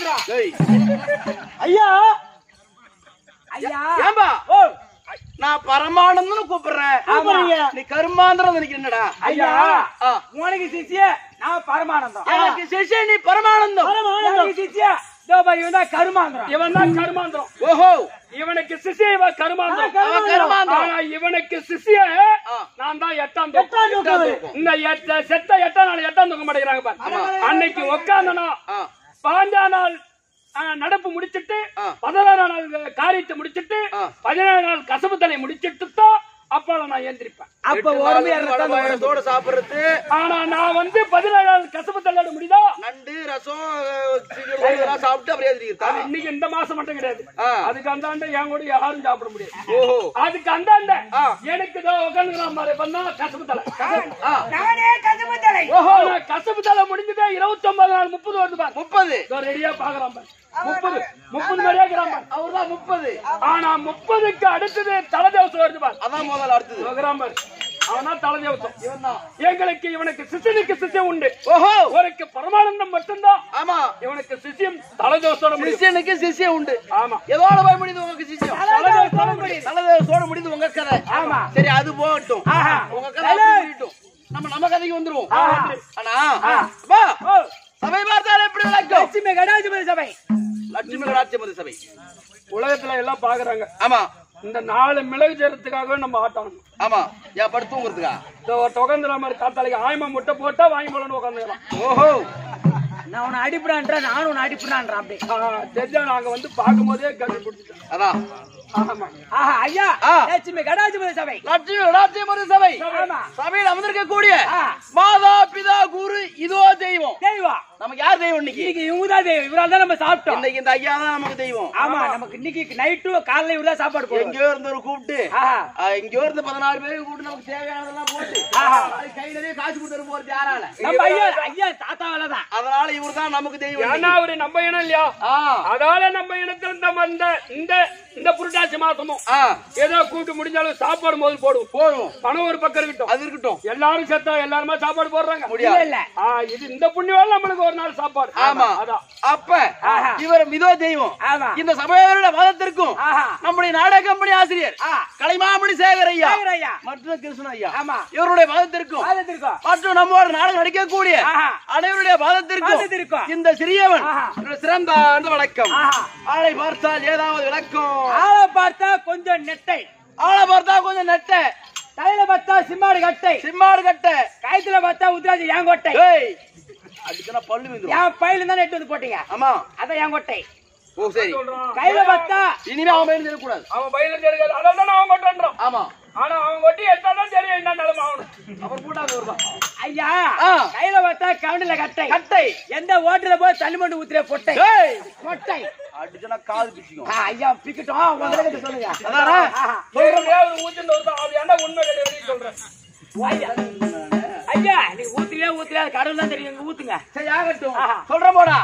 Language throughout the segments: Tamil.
கருமாந்திரம் ஏய், ஐயா ஐயா ஏம்பா ஓ நான் பரமானந்தம்னு கூப்பிடுறேன் கூப்பிடுறீங்க. நீ கருமாந்திரம் நினைக்கிற என்னடா ஐயா ஆ. உனக்கு சிசிய நான் பரமானந்தம் எனக்கு சிஷ்ய நீ பரமானந்தம் எனக்கு சிசிய தோபா இவன் தான் கருமாந்திரம் இவன் தான் கருமாந்திரம் ஓஹோ இவனுக்கு சிசிய இவன் கருமாந்திரம் அவன் கருமாந்திரம் ஆனா இவனுக்கு சிசிய ஆ. நான் தான் எட்டாம் எட்டாம் தூக்கம். தூக்கம். இந்த எட்ட செத்த எட்டாம் நாள் எட்டாம் தூக்க மாட்டேங்கிறாங்க பாரு அன்னைக்கு உட்காந்தனா ஆ. பாஞ்சா நாள் ஆ, நடப்பு முடிச்சிட்டு ஆ. பதினாறு நாள் காரியத்தை முடிச்சிட்டு ஆ. பதினேழு நாள் கசப்பு தலை முடிச்சிட்டு தான் அப்போல நான் ஏந்திரிப்பேன் அப்ப எட்டு ஒருமையா நாள் வடபாயசத்தோட சாப்பிடுறது ஆனா நான் வந்து பதினேழு நாள் கசப்பு தள்ளாட முடியுதா நண்டு ரசம் அஹ், சிக்கன் இதெல்லாம் சாப்பிட்டு அப்படியே எழுதிருக்கா இன்னைக்கு இந்த மாசம் மட்டும் கிடையாது ஆ. அதுக்கு அந்தாண்ட என் கூட யாரும் சாப்பிட முடியாது ஓஹோ அதுக்கு அந்தாண்ட ஆ. எனக்கு உட்காந்துக்கலாம் மாதிரி பண்ணா கசப்பு தலை ஆ. நானே கதுமு தலை ஓஹோ நான் கசப்பு தலை முடிஞ்சுட்டா இருபத்தி ஒன்பது நாள் முப்பது வருது பாரு முப்பது இதோ ரெடியா பாக்குறான் பாரு முப்பது முப்பது மாதிரியா இருக்கிறான் பாரு அவர்தான் முப்பது ஆனா முப்பதுக்கு அடுத்தது தலை தேவசம் வருது பாரு அதான் முதல்ல அடுத்தது இருக்கிறான் பாரு அவனா தலை தேவசம் இவன் தான் எங்களுக்கு இவனுக்கு சிசியனுக்கு சிசியம் உண்டு ஓஹோ ஒருக்கு பரமானந்தம் மட்டும்தான் ஆமா இவனுக்கு சிசியம் தலை தேவசோட முடியும் சிஷ்யனுக்கு சிஷ்யம் உண்டு ஆமா எதோட போய் முடியுது உங்களுக்கு சிஷ்யம் தலை தேவசோட முடியும் தலைதேவத்தோட முடியுது உங்க கதை ஆமா. சரி அது போகட்டும் ஆஹா. உங்க கதை அப்படி முடியட்டும். நம்ம நம்ம கதைக்கு வந்துருவோம் ஆஹா. ஆனா அப்பா, சபை பார்த்தாலே எப்படி விளக்கும் லட்சுமி கடாஜபதி சபை லட்சுமி கடாட்சியமதி சபை உலகத்துல எல்லாம் பாக்குறாங்க ஆமா இந்த நாலு மிளகு சேரத்துக்காகவே நம்ம ஆட்டணும் ஆமா ஏன் படுத்து தூங்குறதுக்கா இந்த உட்காந்துற மாதிரி காத்தாளிக்கு ஆயமா முட்டை போட்டா வாங்கி போலன்னு உட்காந்துக்கலாம் ஓஹோ நான் உன்னை அடிப்படான்ற நானும் உன்னை அடிப்படான்ற அப்படி தெரிஞ்சா நாங்க வந்து பார்க்கும் போதே கட்டி பிடிச்சிட்டோம் அதான் ஆமா ஆஹா ஐயா ஆ. லட்சுமி கடாஜபதி சபை லட்சுமி கடாட்சியமதி சபை ஆமா சபையில் அமர்ந்திருக்க கூடிய ஆ. மாதா பிதா குரு இதோ தெய்வம் தெய்வம் நமக்கு யார் தெய்வம் இன்னைக்கு இன்னைக்கு இவங்க தான் தெய்வம் இவரால் தான் நம்ம சாப்பிட்டோம் இன்னைக்கு இந்த ஐயா தான் நமக்கு தெய்வம் ஆமா நமக்கு இன்னைக்கு நைட்டு காலையில இவர்தான் சாப்பாடு போடுவோம் எங்கேயோ இருந்தவர் கூப்பிட்டு ஆஹா ஆ, எங்கேயோ இருந்து பதினாறு பேருக்கு கூப்பிட்டு நமக்கு தேவையானதெல்லாம் போட்டு ஆஹா. நாளைக்கு கை நிறைய காசு கொடுத்துட்டு போறது யாரால நம்ம ஐயா ஐயா தாத்தாவால தான் அதனால இவர் தான் நமக்கு தெய்வம் ஏன்னா இன்னைக்கு. அவரு நம்ம இனம் இல்லையா ஆ அதால நம்ம இனத்துல இந்த இந்த இந்த இந்த புரட்டாசி மாசமும் ஆ ஏதோ கூப்பிட்டு முடிஞ்சாலும் சாப்பாடு முதல் போடுவோம் போதும் பணம் ஒரு பக்கம் இருக்கட்டும் அது இருக்கட்டும் எல்லாரும் செத்தா எல்லாருமே சாப்பாடு போடுறாங்க இல்ல முடியாது இல்ல ஆ, இது இந்த புண்ணியம் நம்மளுக்கு ஒரு நாள் சாப்பாடு ஆமா அதான் அப்ப இவர் மிதோ தெய்வம் ஆமா இந்த சபையோட மதத்திற்கும் ஆஹா நம்முடைய நாடக கம்பெனி ஆசிரியர் ஆ கலைமாமணி சேகர் ஐயா சேகர் ஐயா மற்றும் கிருஷ்ணன் ஐயா ஆமா இவருடைய மதத்திற்கும் பாதத்திருக்கோம் மற்றும் நம்மோட நாடகம் நடிக்கக்கூடிய ஆஹா அனைவருடைய மதத்திற்கும் பாதத்திருக்கோம் இந்த சிறியவன் ஆஹா. என்னோட சிறந்த அந்த வணக்கம் ஆஹா ஆளை பார்த்தால் ஏதாவது விளக்கம் ஆளை பார்த்தா கொஞ்சம் நெட்டை ஆளை பார்த்தா கொஞ்சம் நெட்ட தலையில பார்த்தா சிம்மாடு கட்டை சிம்மாடு கட்ட கயத்துல பார்த்தா உத்ராஜி ஏன் கொட்டை ஏய் அதுக்கு நான் பல்லு விந்துரும் என் பையில தான் நெட்டு வந்து போட்டீங்க ஆமா அதான் என் கொட்டை ஓ சரி சொல்றான் கையில பார்த்தா இனிமே அவன் பயிர் கூடாது அவன் பயில தெரியாது அதான் தான் அவன் கொட்டுறான் ஆமா ஆனா அவன் கொட்டி எடுத்தாதான் தெரியும் என்ன நிலைமை ஆகணும் அவர் கூட்டாது வருதான் ஐயா ஆ. கையில பார்த்தா கவுண்டில கட்டை கட்டை எந்த ஓட்டுல போய் தண்ணி மண்டு ஊத்துற பொட்டை ஏய் கொட்டை அடிச்சனா காது பிச்சுக்கும் ஆ, ஐயா பிக்கட்டும் முதல்ல சொல்லுங்க அதானே ஆஹா. சொல்றதே அவர் ஊத்துன்னு வருதான் அது ஏன்டா உண்மை கிடையாது சொல்றேன் ஐயா. ஐயா நீ ஊத்துலயே ஊத்துலயே அது கடவுள் தான் தெரியும் இங்க ஊத்துங்க சரி ஆகட்டும் ஆஹா. சொல்றேன் போடா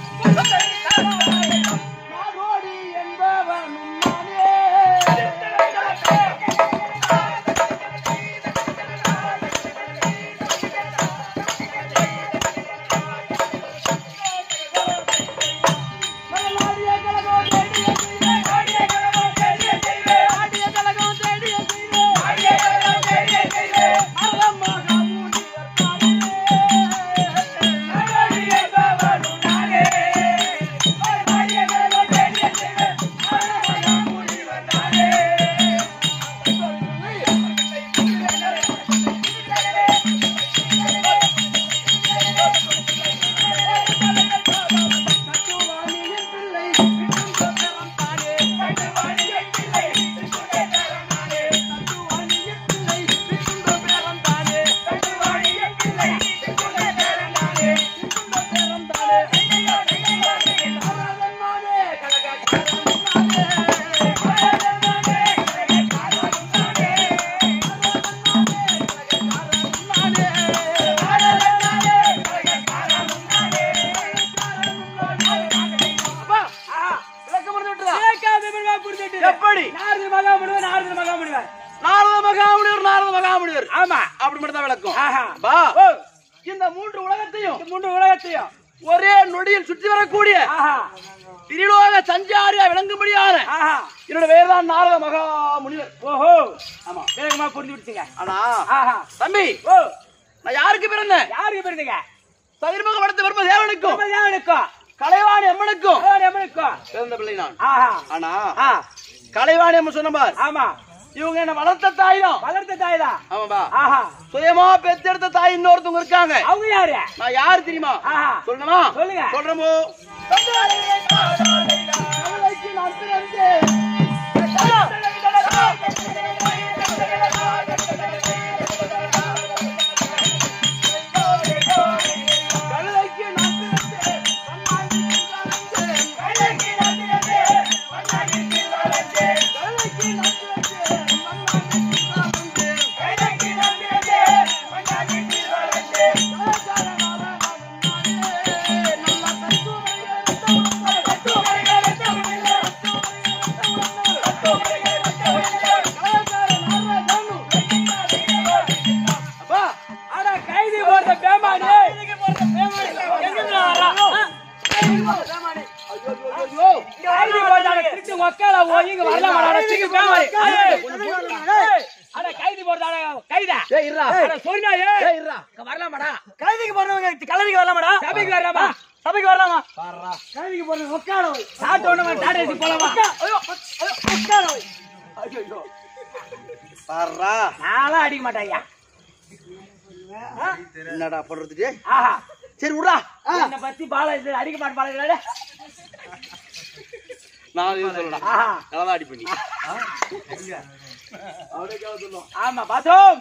எப்படி நாரத மகா முனிவர் நாரத மகா முனிவர் நாரத மகாமுனிவர் நாரத மகாமுனிவர் ஆமா அப்படி மட்டும் தான் விளக்கம் ஆஹா பா ஓ இந்த மூன்று உலகத்தையும் இந்த மூன்று உலகத்தையும் ஒரே நொடியில் சுற்றி வரக்கூடிய ஆஹா திரிலோக சஞ்சாரியா விளங்கும்படியான ஆஹா என்னோட பேர் தான் நாரத மகா முனிவர் ஓஹோ ஆமா வேகமா புரிஞ்சு விடுச்சுங்க ஆனா ஆஹா தம்பி ஓ நான் யாருக்கு பிறந்தேன் யாருக்கு பிறந்தீங்க சதிர்முக படத்து வரும்ப தேவனுக்கும் தேவனுக்கும் கலைவாணி அம்மனுக்கும் எம்மனுக்கும் பிறந்த பிள்ளை நான் ஆஹா ஆனா ஆ கலைவாணி அம்மன் சொன்ன பார் ஆமா இவங்க என்ன வளர்த்த தாய் தான் வளர்த்த தாய் தான் ஆமாப்பா ஆஹா சுயமா பெத்தெடுத்த தாய் இன்னொருத்தவங்க இருக்காங்க அவங்க யாரு நான் யாரு தெரியுமா ஆஹா சொல்லணுமா சொல்லுங்க. சொல்றமோ அப்பா அட கைதி போட்ட பேமானி எங்கிருந்து வரா ஐயோ கைதி போட்டாங்க திருச்சி மொக்கால போய் இங்க வரலாமாடா அட சிக்கு பேமானி ஏய், அட கைதி போட்டாங்க கைதா ஏய் இருடா அட சொல்லுடா ஏய் ஏய் இருடா இங்க வரலாமாடா கைதிக்கு போறவங்க கலவிக்கு வரலாமாடா சபைக்கு வரலாமா சபைக்கு வரலாமா பாருடா கைதிக்கு போறவங்க உட்கார வை. சாப்பிட்ட உடனே டாடா ஏசி போலாமா ஐயோ ஐயோ, உட்கார வை. ஐயோ பாருடா நான்லாம் அடிக்க மாட்டேன் ஐயா என்னடா பண்றதுக்கு ஆஹா சரி விடா என்ன பத்தி பால இது அடிக்க மாட்டேன் பாலங்களே நான் இது சொல்லலாம் ஆஹா நல்லா அடி பண்ணி ஆமா பாத்தோம்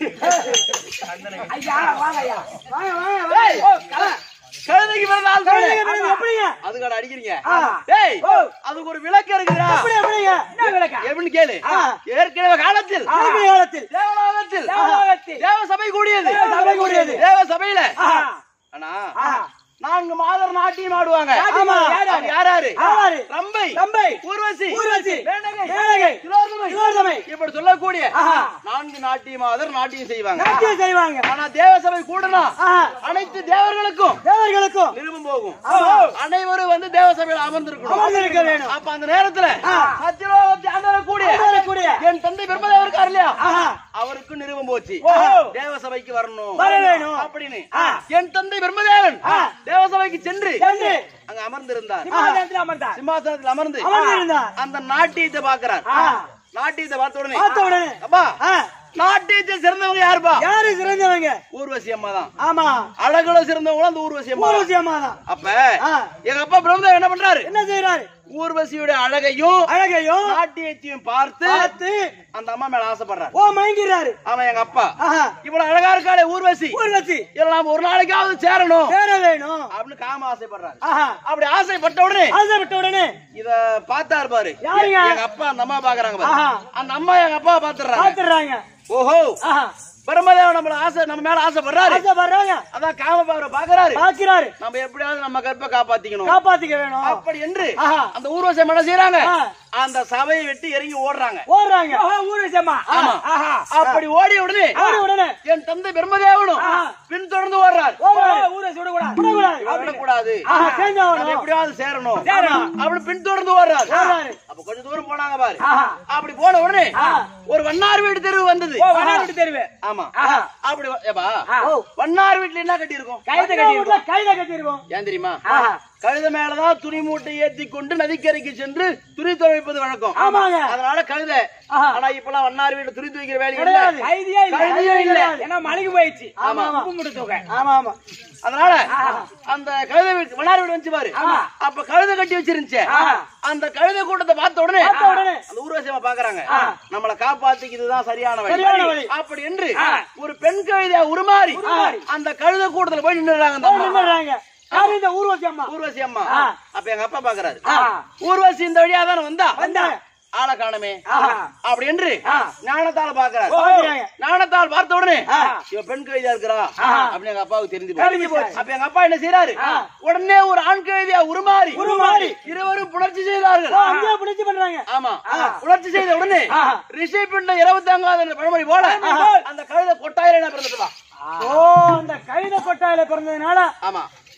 ஐயா வாங்க ஐயா வாங்க வாங்க வாங்க ஏய் ஓ கலை கழுதைக்கு பிறந்த ஆள் சொல்லு. கைதிக்கு போறவங்க எப்படிங்க அதுக்காட அடிக்கிறீங்க ஆமா. டேய் ஓ. அதுக்கு ஒரு விளக்கு இருக்குடா எப்படி எப்படிங்க என்ன விளக்கா எப்படின்னு கேளு ஆ. ஏற்கனவே காலத்தில் கல்வி காலத்தில் தேவலோகத்தில் தேவலோகத்தில். தேவ சபை கூடியது தேவ சபை கூடியது. தேவ சபையில ஆஹா ஆனா ஆஹா நான்கு மாதர் நாட்டியம் ஆடுவாங்க ஆமா. யார் யார்? யார் யாரு யாரு? ரம்பை ரம்பை, ஊர்வசி ஊர்வசி, வேண்டகை, வேண்டகை, திலோத்தமை. திலோத்தமை. இப்படி சொல்லக்கூடிய ஆஹா. நான்கு நாட்டிய மாதர் நாட்டியம் செய்வாங்க நாட்டியம் செய்வாங்க ஆனா தேவ சபை கூடனா ஆஹா. அனைத்து தேவர்களுக்கும் தேவர்களுக்கும் நிருபம் போகும் ஆமா. அனைவரும் வந்து தேவ சபையில் அமர்ந்திருக்கணும் அமர்ந்திருக்க வேணும். அப்ப அந்த நேரத்துல ஆ. சத்தியலோகத்தை ஆண்டவரக்கூடிய ஆண்டவரக்கூடிய என் தந்தை பிரம்மதேவர் இருக்கார் இல்லையா ஆஹா. அவருக்கு நிருபம் போச்சு ஓ. தேவ சபைக்கு வரணும் வர வேணும். அப்படின்னு ஆ. என் தந்தை பிரம்மதேவன் ஆ. தேவ சபைக்கு சென்று சென்று அங்க அமர்ந்திருந்தார் சிம்மாசனத்தில் அமர்ந்தார் சிம்மாசனத்தில் அமர்ந்து அமர்ந்திருந்தார். அந்த நாட்டியத்தை பாக்குறார் ஆ. நாட்டியத்தை பார்த்த உடனே பார்த்த உடனே அப்பா ஆ, நாட்டியத்தை சிறந்தவங்க யாருப்பா யாரு சிறந்தவங்க ஊர்வசி அம்மா தான் ஆமா அழகுல சிறந்தவங்களும் அந்த ஊர்வசி அம்மா தான். ஊர்வசி அம்மா தான் அப்ப ஆ. எங்க அப்பா பிரம்மதேவன் என்ன பண்றாரு என்ன செய்யறாரு ஊர்வசியுடைய அழகையும் அழகையும் நாட்டியத்தையும் பார்த்து பார்த்து அந்த அம்மா மேல ஆசைப்படுறாரு ஓ மயங்கிறாரு அவன் எங்க அப்பா ஆஹா இவ்வளவு அழகா இருக்காளே ஊர்வசி ஊர்வசி இதுல நாம ஒரு நாளைக்காவது சேரணும் சேர வேணும் அப்படின்னு காம ஆசைப்படுறாரு ஆஹா அப்படி ஆசைப்பட்ட உடனே ஆசைப்பட்ட உடனே இத பார்த்தாரு பாரு யாருங்க? எங்க அப்பா அந்த அம்மா பாக்குறாங்க பாரு ஆஹா. அந்த அம்மா எங்க அப்பா பாத்துறாங்க பாத்துறாங்க ஓஹோ ஆஹா பிரம்மதேவன் நம்மள ஆசை நம்ம மேல ஆசைப்படுறாரு ஆசைப்படுறாங்க அதான் காம பாவரை பாக்குறாரு பாக்கிறாரு நம்ம எப்படியாவது நம்ம கற்பை காப்பாத்திக்கணும் காப்பாத்திக்க வேணும் அப்படி என்று ஆஹா. அந்த ஊர்வசி என்ன செய்யறாங்க ஆ. அந்த சபையை விட்டு இறங்கி ஓடுறாங்க ஓடுறாங்க ஊரசம்மா ஆமா. ஆஹா அப்படி ஓடிய உடனே ஓடி உடனே என் தந்தை பிரம்மதேவனும் ஆ. பின் தொடர்ந்து ஓடுறார் ஓடுறாரு ஊரசி விடக்கூடாது விடக்கூடாது. இவன் விடக்கூடாது ஆஹா சேஞ்ச் நம்ம ஆகணும் எப்படியாவது சேரணும் சேரணும். அப்படி பின் தொடர்ந்து ஓடுறாரு ஓடுறாரு. அப்ப கொஞ்சம் தூரம் போனாங்க பாரு ஆஹா அப்படி போன உடனே ஆ. ஒரு வண்ணார் வீடு தெருவு வந்தது ஓ வண்ணார் விட்டு தெருவு ஆமா ஆஹா. அப்படி வ- ஏப்பா ஆ. ஓ வண்ணார் வீட்டுல என்ன கட்டி இருக்கும் கைத கட்டி வீட்டுல கைத கட்டிருக்கோம் ஏன் தெரியுமா ஆஹா கழுத மேலதான் துணி மூட்டை ஏத்தி கொண்டு நதிக்கரைக்கு சென்று துணி துவைப்பது வழக்கம் ஆமாங்க. அதனால கழுத ஆஹா. ஆனா இப்பெல்லாம் வண்ணார் வீடு துணி துவைக்கிற வேலை இல்ல கிடையாது. கைதியே இல்ல கைதியே இல்ல. ஏன்னா மலைக்கு போயிடுச்சு ஆமா, ஆமா. உப்பு முட்டு தூக்க ஆமா ஆமா அதனால அந்த கழுத வீடு வண்ணார் வீடு வந்துச்சு பாரு ஆமா. அப்ப கழுத கட்டி வச்சிருந்துச்சு ஆஹா. அந்த கழுத கூட்டத்தை பார்த்த உடனே பார்த்த உடனே. அந்த ஊர்வசியமா பாக்குறாங்க நம்மள காப்பாத்திக்கு இதுதான் சரியான வழி சரியான வழி. அப்படி என்று ஆ. ஒரு பெண் கழுதையா உருமாறி உருமாறி. அந்த கழுத கூட்டத்துல போய் நின்னுறாங்க அந்த அம்மா. நின்னுறாங்க யாரு இந்த ஊர்வசி அம்மா ஊர்வசி அம்மா ஆ. அப்ப எங்க அப்பா பாக்குறாரு ஆ. ஊர்வசி இந்த வழியா தானே வந்தா வந்தாங்க. ஆளை காணுமே ஆஹா. அப்படி என்று ஞானத்தால பாக்குறாரு பாக்குறாங்க. ஞானத்தால் பார்த்த உடனே ஆ. இவ பெண் கைதியா இருக்கிறா அப்படின்னு எங்க அப்பாவுக்கு தெரிஞ்சு தெரிஞ்சு போச்சு. போச்சு. அப்ப எங்க அப்பா என்ன செய்யறாரு உடனே ஒரு ஆண் கைதியா உருமாறி உருமாறி. இருவரும் புணர்ச்சி செய்தார்கள் ஓ, அங்கேயே பிடிச்சு பண்றாங்க ஆமா புணர்ச்சி செய்த உடனே ரிஷி பிண்ட இருபத்தாங்காத என்ற பழமொழி போல அந்த கழுத கொட்டாயிரம் என்ன பிறந்துட்டா ஓ அந்த கைத கொட்டாயில பிறந்ததுனால ஆமா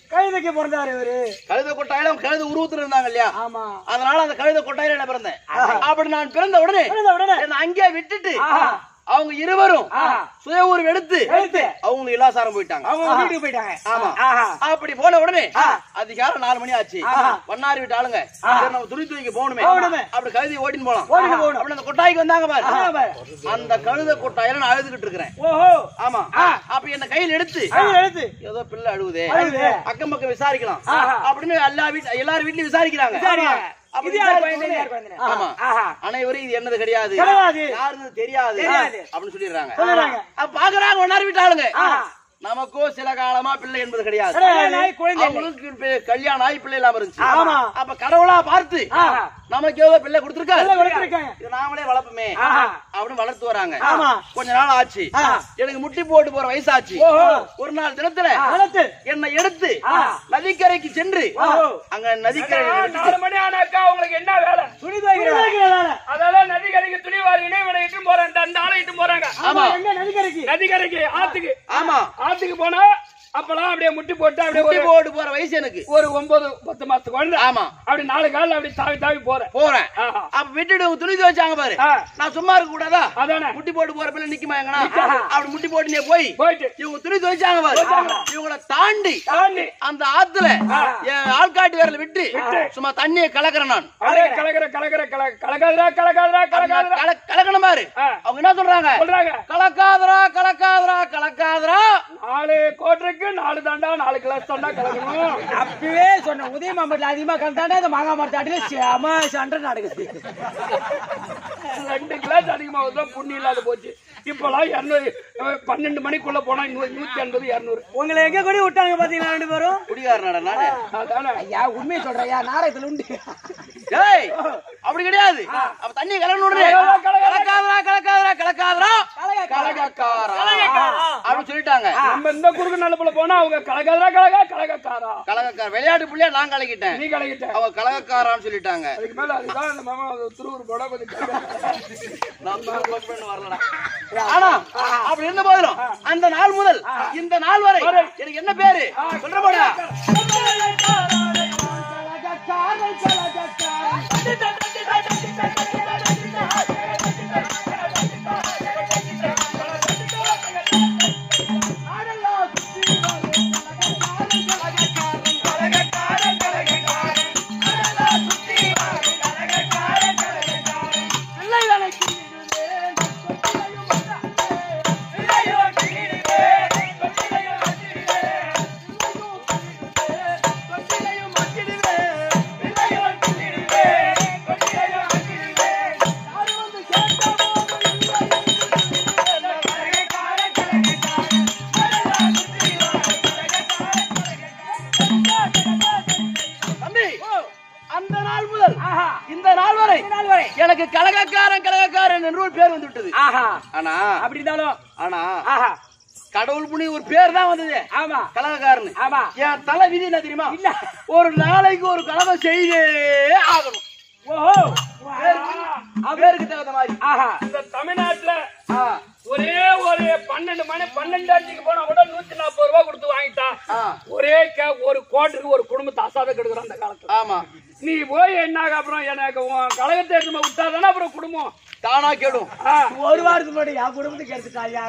கைதைக்கு பிறந்தாரு இவரு கழுத கொட்டாயில அவங்க கழுத உருவத்துல இருந்தாங்க இல்லையா ஆமா அதனால அந்த கழுத கொட்டாயில நான் பிறந்தேன் அப்படி நான் பிறந்த உடனே பிறந்த உடனே என்னை அங்கேயே விட்டுட்டு அவங்க இருவரும் சுய உருவம் எடுத்து எடுத்து. அவங்க இலாசாரம் போயிட்டாங்க அவங்க வீட்டுக்கு போயிட்டாங்க ஆமா ஆஹா. அப்படி போன உடனே அதிகாரம் நாலு மணி ஆச்சு பண்ணாரி வீட்டு ஆளுங்க சரி, நம்ம துணி தூக்கி போகணுமே போகணுமே. அப்படி கழுதி ஓட்டின்னு போலாம் ஓட்டிட்டு போகணும். அப்படி அந்த கொட்டாய்க்கு வந்தாங்க பாரு பாரு. அந்த கழுத கொட்டாயில நான் அழுதுகிட்டு இருக்கிறேன் ஓஹோ ஆமா அப்ப என்ன கையில் எடுத்து கையில் எழுத்து ஏதோ பிள்ளை அழுவுதே அழுவுதே. அக்கம் பக்கம் விசாரிக்கலாம் ஆஹா. அப்படின்னு எல்லா வீட்டு எல்லாரும் வீட்லயும் விசாரிக்கிறாங்க விசாரிக்கிறாங்க. அப்ப இது யார் விசாரிச்ச குழந்தை, உடனே- யார் குழந்தை? ஆமா ஆஹா. அனைவரும் இது என்னது கிடையாது கிடையாது. யாருன்னு தெரியாது தெரியாது. அப்படின்னு சொல்லிடுறாங்க சொல்லுறாங்க அப்ப பாக்குறாங்க ஒன்னாரு வீட்டாளுங்க நமக்கோ சில காலமா பிள்ளை என்பது கிடையாது கிடையாது. குழந்தை இல்லை. அவங்களுக்கு இப்ப கல்யாணம் ஆகி பிள்ளை இல்லாம இருந்துச்சு ஆமா. அப்ப கடவுளா பார்த்து ஆஹா. நமக்கு ஏதோ பிள்ளை கொடுத்திருக்காரு எல்லாம் கொடுத்திருக்காங்க. இது நாமளே வளர்ப்போமே ஆஹா. அப்படின்னு வளர்த்து வராங்க ஆமா. கொஞ்ச நாள் ஆச்சு எனக்கு முட்டி போட்டு போற வயசாச்சு ஓஹோ. ஒரு நாள் தினத்துல வளர்த்து என்னை எடுத்து ஆஹா. நதிக்கரைக்கு சென்று ஓஹோ. அங்க நதிக்கரை நாலு மணி ஆனாக்கா உங்களுக்கு என்ன வேலை துணி துவைக்கிறதால அதாவது நதிக்கரைக்கு துணி வாரி இணைவனை இட்டு போறேன் அந்த ஆளை இட்டு போறாங்க ஆமா எங்க நதிக்கரைக்கு நதிக்கரைக்கு ஆத்துக்கு ஆமா ஆத்துக்கு போனா அப்பெல்லாம் அப்படியே முட்டி போட்டு அப்படியே முட்டி ஒரு போட்டு போற வயசு எனக்கு ஒரு ஒன்பது பத்து மாசத்து குழந்தை ஆமா அப்படி நாலு காலில் அப்படி தாவி தாவி போறேன் போறேன் ஆஹா. அப்ப விட்டுட்டு அவங்க துணி துவைச்சாங்க பாரு ஆ. நான் சும்மா இருக்க கூடாதா அதானே முட்டி போட்டு போற பிள்ளை நிக்குமா எங்கனா அப்படி முட்டி போட்டு நீ போய் போயிட்டு இவங்க துணி துவைச்சாங்க பாரு இவங்கள தாண்டி தாண்டி அந்த ஆத்துல என் ஆள்காட்டு விரல விட்டு சும்மா தண்ணியை கலக்குறேன் நான் அப்படியே கலக்கிற கலக்கிற கல கலக்காதரா கலக்காதரா கலக்காதரா கல- கலக்கணும் பாரு ஆ. அவங்க என்ன சொல்றாங்க சொல்றாங்க கலக்காதரா கலக்காதரா கலக்காதரா நாலு கோட்டருக்கு நாலு தாண்டா நாலு கிளாஸ் தாண்டா கலக்கணும் அப்பவே சொன்ன உதய மாம்பட்டில் அதிகமா கலந்தாண்டா இந்த மாங்காய் மரத்தாட்டில செம சண்டை நடக்குது ரெண்டு கிளாஸ் அதிகமா தான் புண்ணி இல்லாத போச்சு இப்பெல்லாம் இருநூறு பன்னெண்டு மணிக்குள்ள போனா இன்னும் நூத்தி ஐம்பது இருநூறு உங்களை எங்க கூட விட்டாங்க பாத்தீங்களா ரெண்டு பேரும் குடிகாரனடா நானு அதானே ஐயா உண்மையை சொல்றேன் ஐயா நாடகத்துல உண்டு ஏய் அப்படி கிடையாது அப்ப தண்ணி கலக்கணும் உடனே கலக்காதரா கலக்காதரா கலக்காதரா கலகக்காரா அப்படின்னு சொல்லிட்டாங்க நம்ம இந்த குறுக்கு நல்லப்புல போனா அவங்க கலக்காதரா கலகா கலகக்காரா கலகக்கார விளையாட்டு புள்ளையா நான் கலக்கிட்டேன் நீ கலக்கிட்ட அவங்க கலகக்காரான்னு சொல்லிட்டாங்க அதுக்கு மேல அதுதான் அந்த மாமா திருவூர் போட கொஞ்சம் கலக்க. நான் சும்மா work பண்ண வரலடா. ஆனா அப்படி இருந்த போதிலும் அந்த நாள் முதல் இந்த நாள் வரை எனக்கு என்ன பேரு சொல்ற போடா தம்பி அந்த நாள் முதல் இந்த நாள் வரை எனக்கு கலகக்காரன் கலகக்காரன் என்று ஒரு பேர் வந்து விட்டது ஆஹா ஆனா அப்படி இருந்தாலும் ஆனா ஆஹா கடவுள் புனி ஒரு பேர் தான் வந்தது ஆமா கலகக்காரன் ஆமா என் தலை விதி என்ன தெரியுமா இல்ல. ஒரு நாளைக்கு ஒரு கலகம் செய்தே ஆகணும் ஓஹோ பேருக்கு தகுந்த மாதிரி ஆஹா இந்த தமிழ்நாட்டுல ஆ, ஒரே ஒரு பன்னெண்டு மணி பன்னெண்டு அஞ்சுக்கு போனா கூட நூத்தி நாற்பது ரூபாய் கொடுத்து வாங்கிட்டான் ஆ, ஒரே கே- ஒரு கோட்டுக்கு ஒரு குடும்பத்தை அசாத கெடுக்குறான் அந்த காலத்துல ஆமா நீ போய் என்னாக அப்புறம் எனக்கு உன் கழகத்தை எடுத்து விட்டாதானே அப்புறம் குடும்பம் தானா கேடும் ஆ, ஒரு வாரத்துக்கு முன்னாடி என் குடும்பத்துக்கு எடுத்துட்டாயா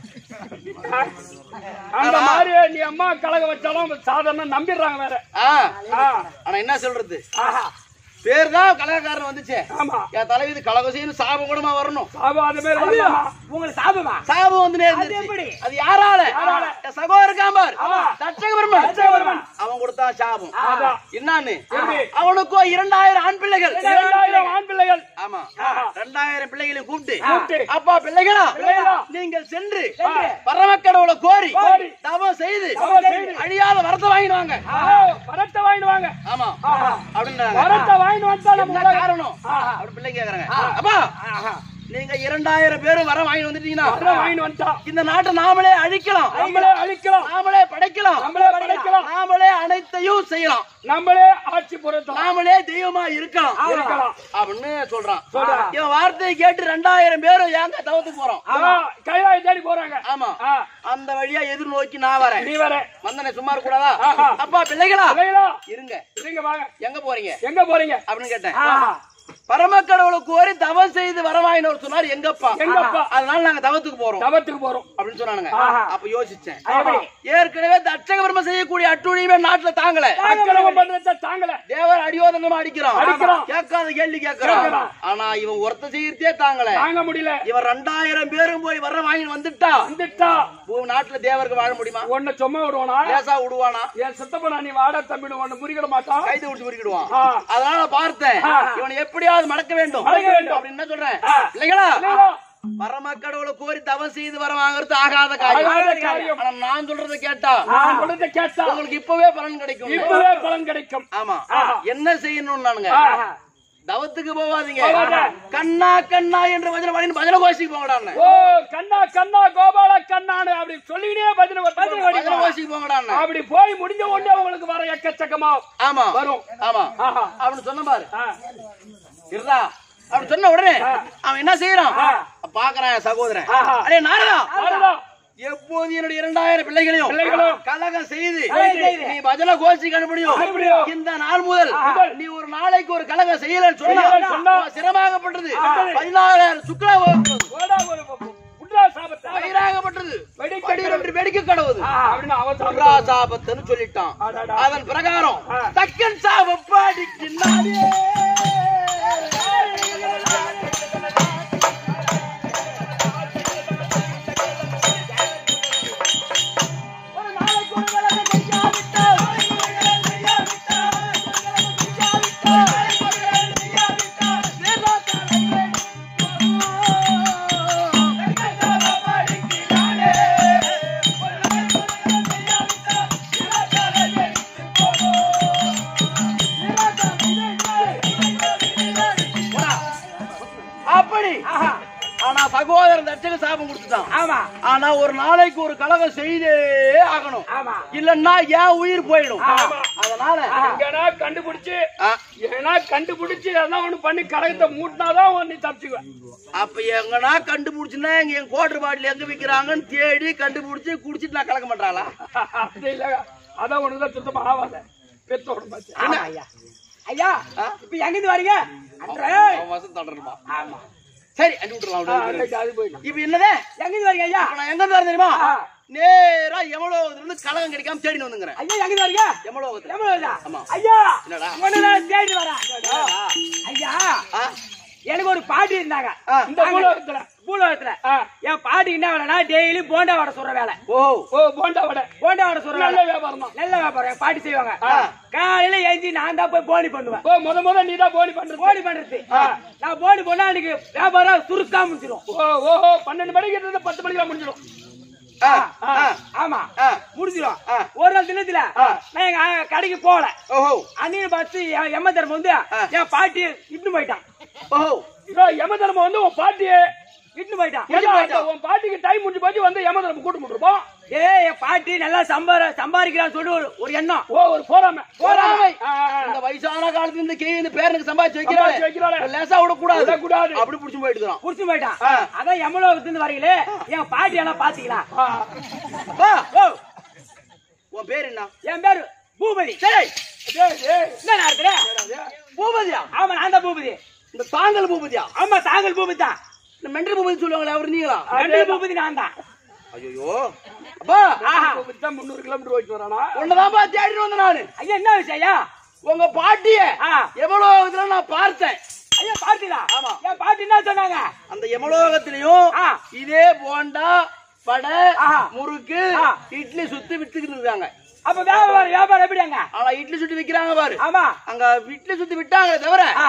அந்த மாதிரி நீ அம்மா கழகம் வச்சாலும் சாதாரண நம்பிடுறாங்க வேற ஆ, ஆ, ஆனா என்ன சொல்றது ஆஹா, பேர் தான் கலகக்காரன் வந்துச்சே ஆமா என் தலைவிதி கலகம் செய்யணும் சாபம் கூடமா வரணும் சாபம் அது மாதிரி வரலாமா? உங்களுக்கு சாபமா சாபம் வந்து நேர்ந்துச்சு. எப்படி? அது யாரால என் சகோதரர் இருக்கான் பார் ஆமா. தட்சகபெருமன் அவன் கொடுத்தான் சாபம் அதான். என்னன்னு எப்படி? அவனுக்கோ இரண்டாயிரம் ஆண் பிள்ளைகள் இரண்டாயிரம் ஆண் பிள்ளைகள் ஆமா ரெண்டாயிரம் பிள்ளைகளை கூப்பிட்டு கூப்பிட்டு. அப்பா பிள்ளைகளா பிள்ளைகளா. நீங்கள் சென்று பரமக்கடவுளை கோரி கோரி. தவம் செய்து தவம் செய்து. அழியாத வரத்தை வாங்கிடுவாங்க ஆ, வரத்தை வாங்கிட்டு வாங்க ஆமா ஆஹா. அப்படின்றாங்க வரத்தை வாங்கிட்டு வந்தா நம்ம என்ன உலகம். காரணம் ஆஹா. அப்படி பிள்ளை கேக்குறாங்க அப்பா நீங்க இரண்டாயிரம் பேரும் வர வாங்கி வந்துட்டீங்கன்னா அதான் வாங்கிட்டு வந்துட்டா இந்த நாட்டை நாமளே அழிக்கலாம் நம்மளே அழிக்கலாம் நாமளே படைக்கலாம் நம்மளே படைக்கலாம் நாமளே அனைத்தையும் செய்யலாம் நம்மளே ஆட்சி புறத்தலாம் நாமளே தெய்வமா இருக்கலாம் இருக்கலாம். அப்படின்னு சொல்றான் சொல்றான். இவன் வார்த்தையை கேட்டு ரெண்டாயிரம் பேரும் ஏங்க தவத்துக்கு போறோம் கைலாய தேடி போறாங்க ஆமா ஆ, அந்த வழியா எதிர்நோக்கி நான் வரேன் நீ வர வந்தனே சும்மா இருக்க கூடாதா ஆஹா. அப்பா பிள்ளைகளா கைலா இருங்க இருங்க வாங்க எங்க போறீங்க எங்க போறீங்க அப்படின்னு கேட்டேன் ஆஹா. பரமக்கடவுளை கோரி தவம் செய்து வரவாயினவர் சொன்னார் எங்கப்பா எங்கப்பா? அதனால நாங்க தவத்துக்கு போறோம் தவத்துக்கு போறோம் அப்படின்னு சொன்னானுங்க ஆஹா. அப்ப யோசிச்சேன் ஆஹா. ஏற்கனவே தட்சக பிரம்ம செய்யக்கூடிய அட்டுழியுமே நாட்டுல தாங்கல அக்கிரமம் பண்றத தாங்கல தேவர் அடியோதனமா அடிக்கிறான் அடிக்கிறான். கேட்காத கேள்வி கேட்கிறான் கேட்கிறான். ஆனா இவன் ஒருத்த செய்யறதே தாங்கல தாங்க முடியல இவன் ரெண்டாயிரம் பேரும் போய் வர வாங்கி வந்துட்டா வந்துட்டா பூ நாட்டுல தேவருக்கு வாழ முடியுமா உன்னை சும்மா விடுவானா லேசா விடுவானா என் சித்தப்பனா நீ வாட தம்பின்னு ஒண்ணு முறிக்கிட மாட்டான் கைது குடிச்சு முறிக்கிடுவான் ஆ. அதனால பார்த்தேன் இவனை எப்படியாவது மடக்க வேண்டும் மடக்க வேண்டும். அப்படின்னு என்ன சொல்றேன் இல்லைங்களா இல்லையா? பரம கடவுளை கோரி தவம் செய்து வர வாங்குறது ஆகாத காரியம் ஆகாத காரியம். ஆனா நான் சொல்றதை கேட்டா நான் சொல்றதை கேட்டா உங்களுக்கு இப்பவே பலன் கிடைக்கும் இப்பவே பலன் கிடைக்கும் ஆமா ஆஹா. என்ன செய்யணும் நானுங்க ஆஹா. தவத்துக்கு போகாதீங்க போகாத. கண்ணா கண்ணா என்று வஜன வழி பஜன கோஷிக்கு போங்கடான்னு ஓ கண்ணா கண்ணா கோபால கண்ணானு அப்படி சொல்லினே பதின பஜன பதின கோஷிக்கு போங்கடான்னு அப்படி போய் முடிஞ்ச உடனே உங்களுக்கு வர எக்கச்சக்கமா ஆமா வரும் ஆமா ஆஹா. அப்படின்னு சொன்ன பாரு ஆ. இருடா அப்படி சொன்ன உடனே அவன் என்ன செய்யறான் பாக்குறான் என் சகோதரன் ஆஹா. அடே நாரதா நாரதா. எப்போது என்னுடைய இரண்டாயிரம் பிள்ளைகளையும் பிள்ளைகளும் கலகம் செய்து செய்து. நீ பஜன கோஷிக்கு அனுப்பிடியும் அனுப்பிடியும். இந்த நாள் முதல் முதல். நீ ஒரு நாளைக்கு ஒரு கலகம் செய்யலன்னு செய்யலைன்னு சொன்னா சொன்னா. உன் சிரமாகப்பட்டது ஆ. பதினாலாயிரம் சுக்லா ஓடா ஒரு புட்ரா சாபத்தை வயிறாகப்பட்டது வெடிக்க படி வெடிக்க கடவுது ஆ, அப்படின்னு அவன் புறா சாப்பிடுறான் சாபத்துன்னு சொல்லிட்டான் அடடா. அதன் பிரகாரம் ஆ. தக்கன் சாப பாடிக்கின்னாரே அப்படி ஆனா சகோதரன் தட்சக சாபம் கொடுத்துட்டான் ஆமா ஆனா ஒரு நாளைக்கு ஒரு கலகம் செய்தே ஆகணும் ஆமா இல்லன்னா ஏன் உயிர் போயிடும் ஆமா. அதனால எங்கனா கண்டுபிடிச்சு ஆ, ஏன்னா கண்டுபிடிச்சு எதனா ஒண்ணு பண்ணி கலகத்தை மூட்டினாதான் நீ தப்பிச்சுக்குவேன் அப்ப எங்கனா கண்டுபிடிச்சுன்னா எங்க என் கோட்டர் பாட்டில் எங்க விக்கிறாங்கன்னு தேடி கண்டுபிடிச்சு குடிச்சிட்டு நான் கலக்க மாட்டாளா அது இல்ல அதான் உனக்குதான் சுத்தமா ஆகாத பெத்தோட பார்த்து ஆமா ஐயா ஐயா இப்ப எங்க இருந்து வரீங்க அன்றே அவன் வசம் தொடருமா ஆமா சரி அனுப்பி விட்டுறலாம் விடு. அது போயிடும் இப்ப என்னதே எங்க இருந்து வரீங்க ஐயா இப்ப நான் எங்க இருந்து வரேன் தெரியுமா நேரா எவ்வளவு இருந்து கலகம் கிடைக்காம தேடி வந்துங்கிறேன் ஐயா எங்க இருந்து வரீங்க எவ்வளவு எவ்வளவு வருதா? ஆமா. ஐயா என்னடா? உன்னை நான் தேடி வரேன் ஐயா ஆ, எனக்கு ஒரு பாட்டி இருந்தாங்க ஆ. இந்த பூலோகத்துல பூலோகத்துல ஆ. என் பாட்டி என்ன வேலைனா டெய்லி போண்டா வடை சுடுற வேலை ஓ ஓ போண்டா வடை போண்டா வடை சுடுற நல்ல வேலை வியாபாரம் தான் நல்ல வியாபாரம் என் பாட்டி செய்வாங்க ஆ. காலையில ஏஞ்சி நான் தான் போய் போனி பண்ணுவேன் ஓ முத முத நீ தான் போனி பண்றது போனி பண்றது நான் போனி பண்ணா அன்னைக்கு வியாபாரம் சுருக்கா முடிச்சிடும் ஓ ஓஹோ பன்னெண்டு மணிக்கு இருந்தது பத்து மணிக்கு முடிஞ்சிடும் ஆ, ஆ, ஆமா ஆ. முடிஞ்சிடும் ஆ. ஒரு நாள் தினத்துல நான் எங்க ஆ, கடைக்கு போகல ஓஹோ அன்னைக்கு பார்த்து என் எம்ம தர்மம் வந்து என் பாட்டி இட்டு போயிட்டான் ஓஹோ இதோ யம தர்மம் வந்து உன் பாட்டியே இட்டு போயிட்டான் ஏன்னா, அந்த உன் பாட்டிக்கு டைம் முடிஞ்சு போச்சு வந்து யம தர்மம் கூட்டு முடிருப்போம் ஏ என் பாட்டி நல்லா சம்பார சம்பாதிக்கிறான்னு சொல்லி ஒரு- ஒரு எண்ணம் ஓ ஒரு போறாம போராமை. ஆ, ஆ, ஆ. இந்த வயசான காலத்துல இந்த கேள்வி இந்த பேரனுக்கு சம்பாதிச்சு சம்பாதிச்சு வைக்கிறாளே. வைக்கிறாளே லேசா விடக்கூடாது விடக்கூடாது. அப்படி புடிச்சு போயிட்டு இருக்கிறான். புடிச்சு போயிட்டான் அதான் எம்மலோகத்துல வரீங்களே என் பாட்டி எல்லாம் பாத்தீங்களா ஆ. வா, ஓ உன் பேர் என்ன என் பேரு பூபதி டேய், டேய், டேய். என்ன நேரத்துல பூபதியா ஆமா நான் தான் பூபதி இந்த தாங்கல் பூபதியா ஆமா தாங்கள் பூபதி தான் இந்த மெண்டல் பூபதி சொல்லுவாங்களே அவர் நீங்களா ரெண்டு பூபதி நான் தான் ஐயோ அப்பா ஆஹா இப்படித்தான் முந்நூறு கிலோமீட்டர் போயிட்டு வரானா உன்னதான்பா தேடிட்டு வந்த நானு ஐயா என்ன விஷயம் ஐயா உங்க பாட்டிய ஆ. எவ்வளவு இதுல நான் பார்த்தேன் ஐயா பாத்தீங்களா ஆமா. என் பாட்டி என்ன சொன்னாங்க அந்த எமலோகத்திலையும் ஆ. இதே போண்டா வடை ஆஹா. முறுக்கு ஆ. இட்லி சுத்தி வித்துக்கிட்டு இருக்காங்க அப்ப வியாபாரம் வியாபாரம் எப்படிங்க ஆனா இட்லி சுத்தி விக்கிறாங்க பாரு ஆமா அங்க இட்லி சுத்தி விட்டாங்களே தவிர ஆ.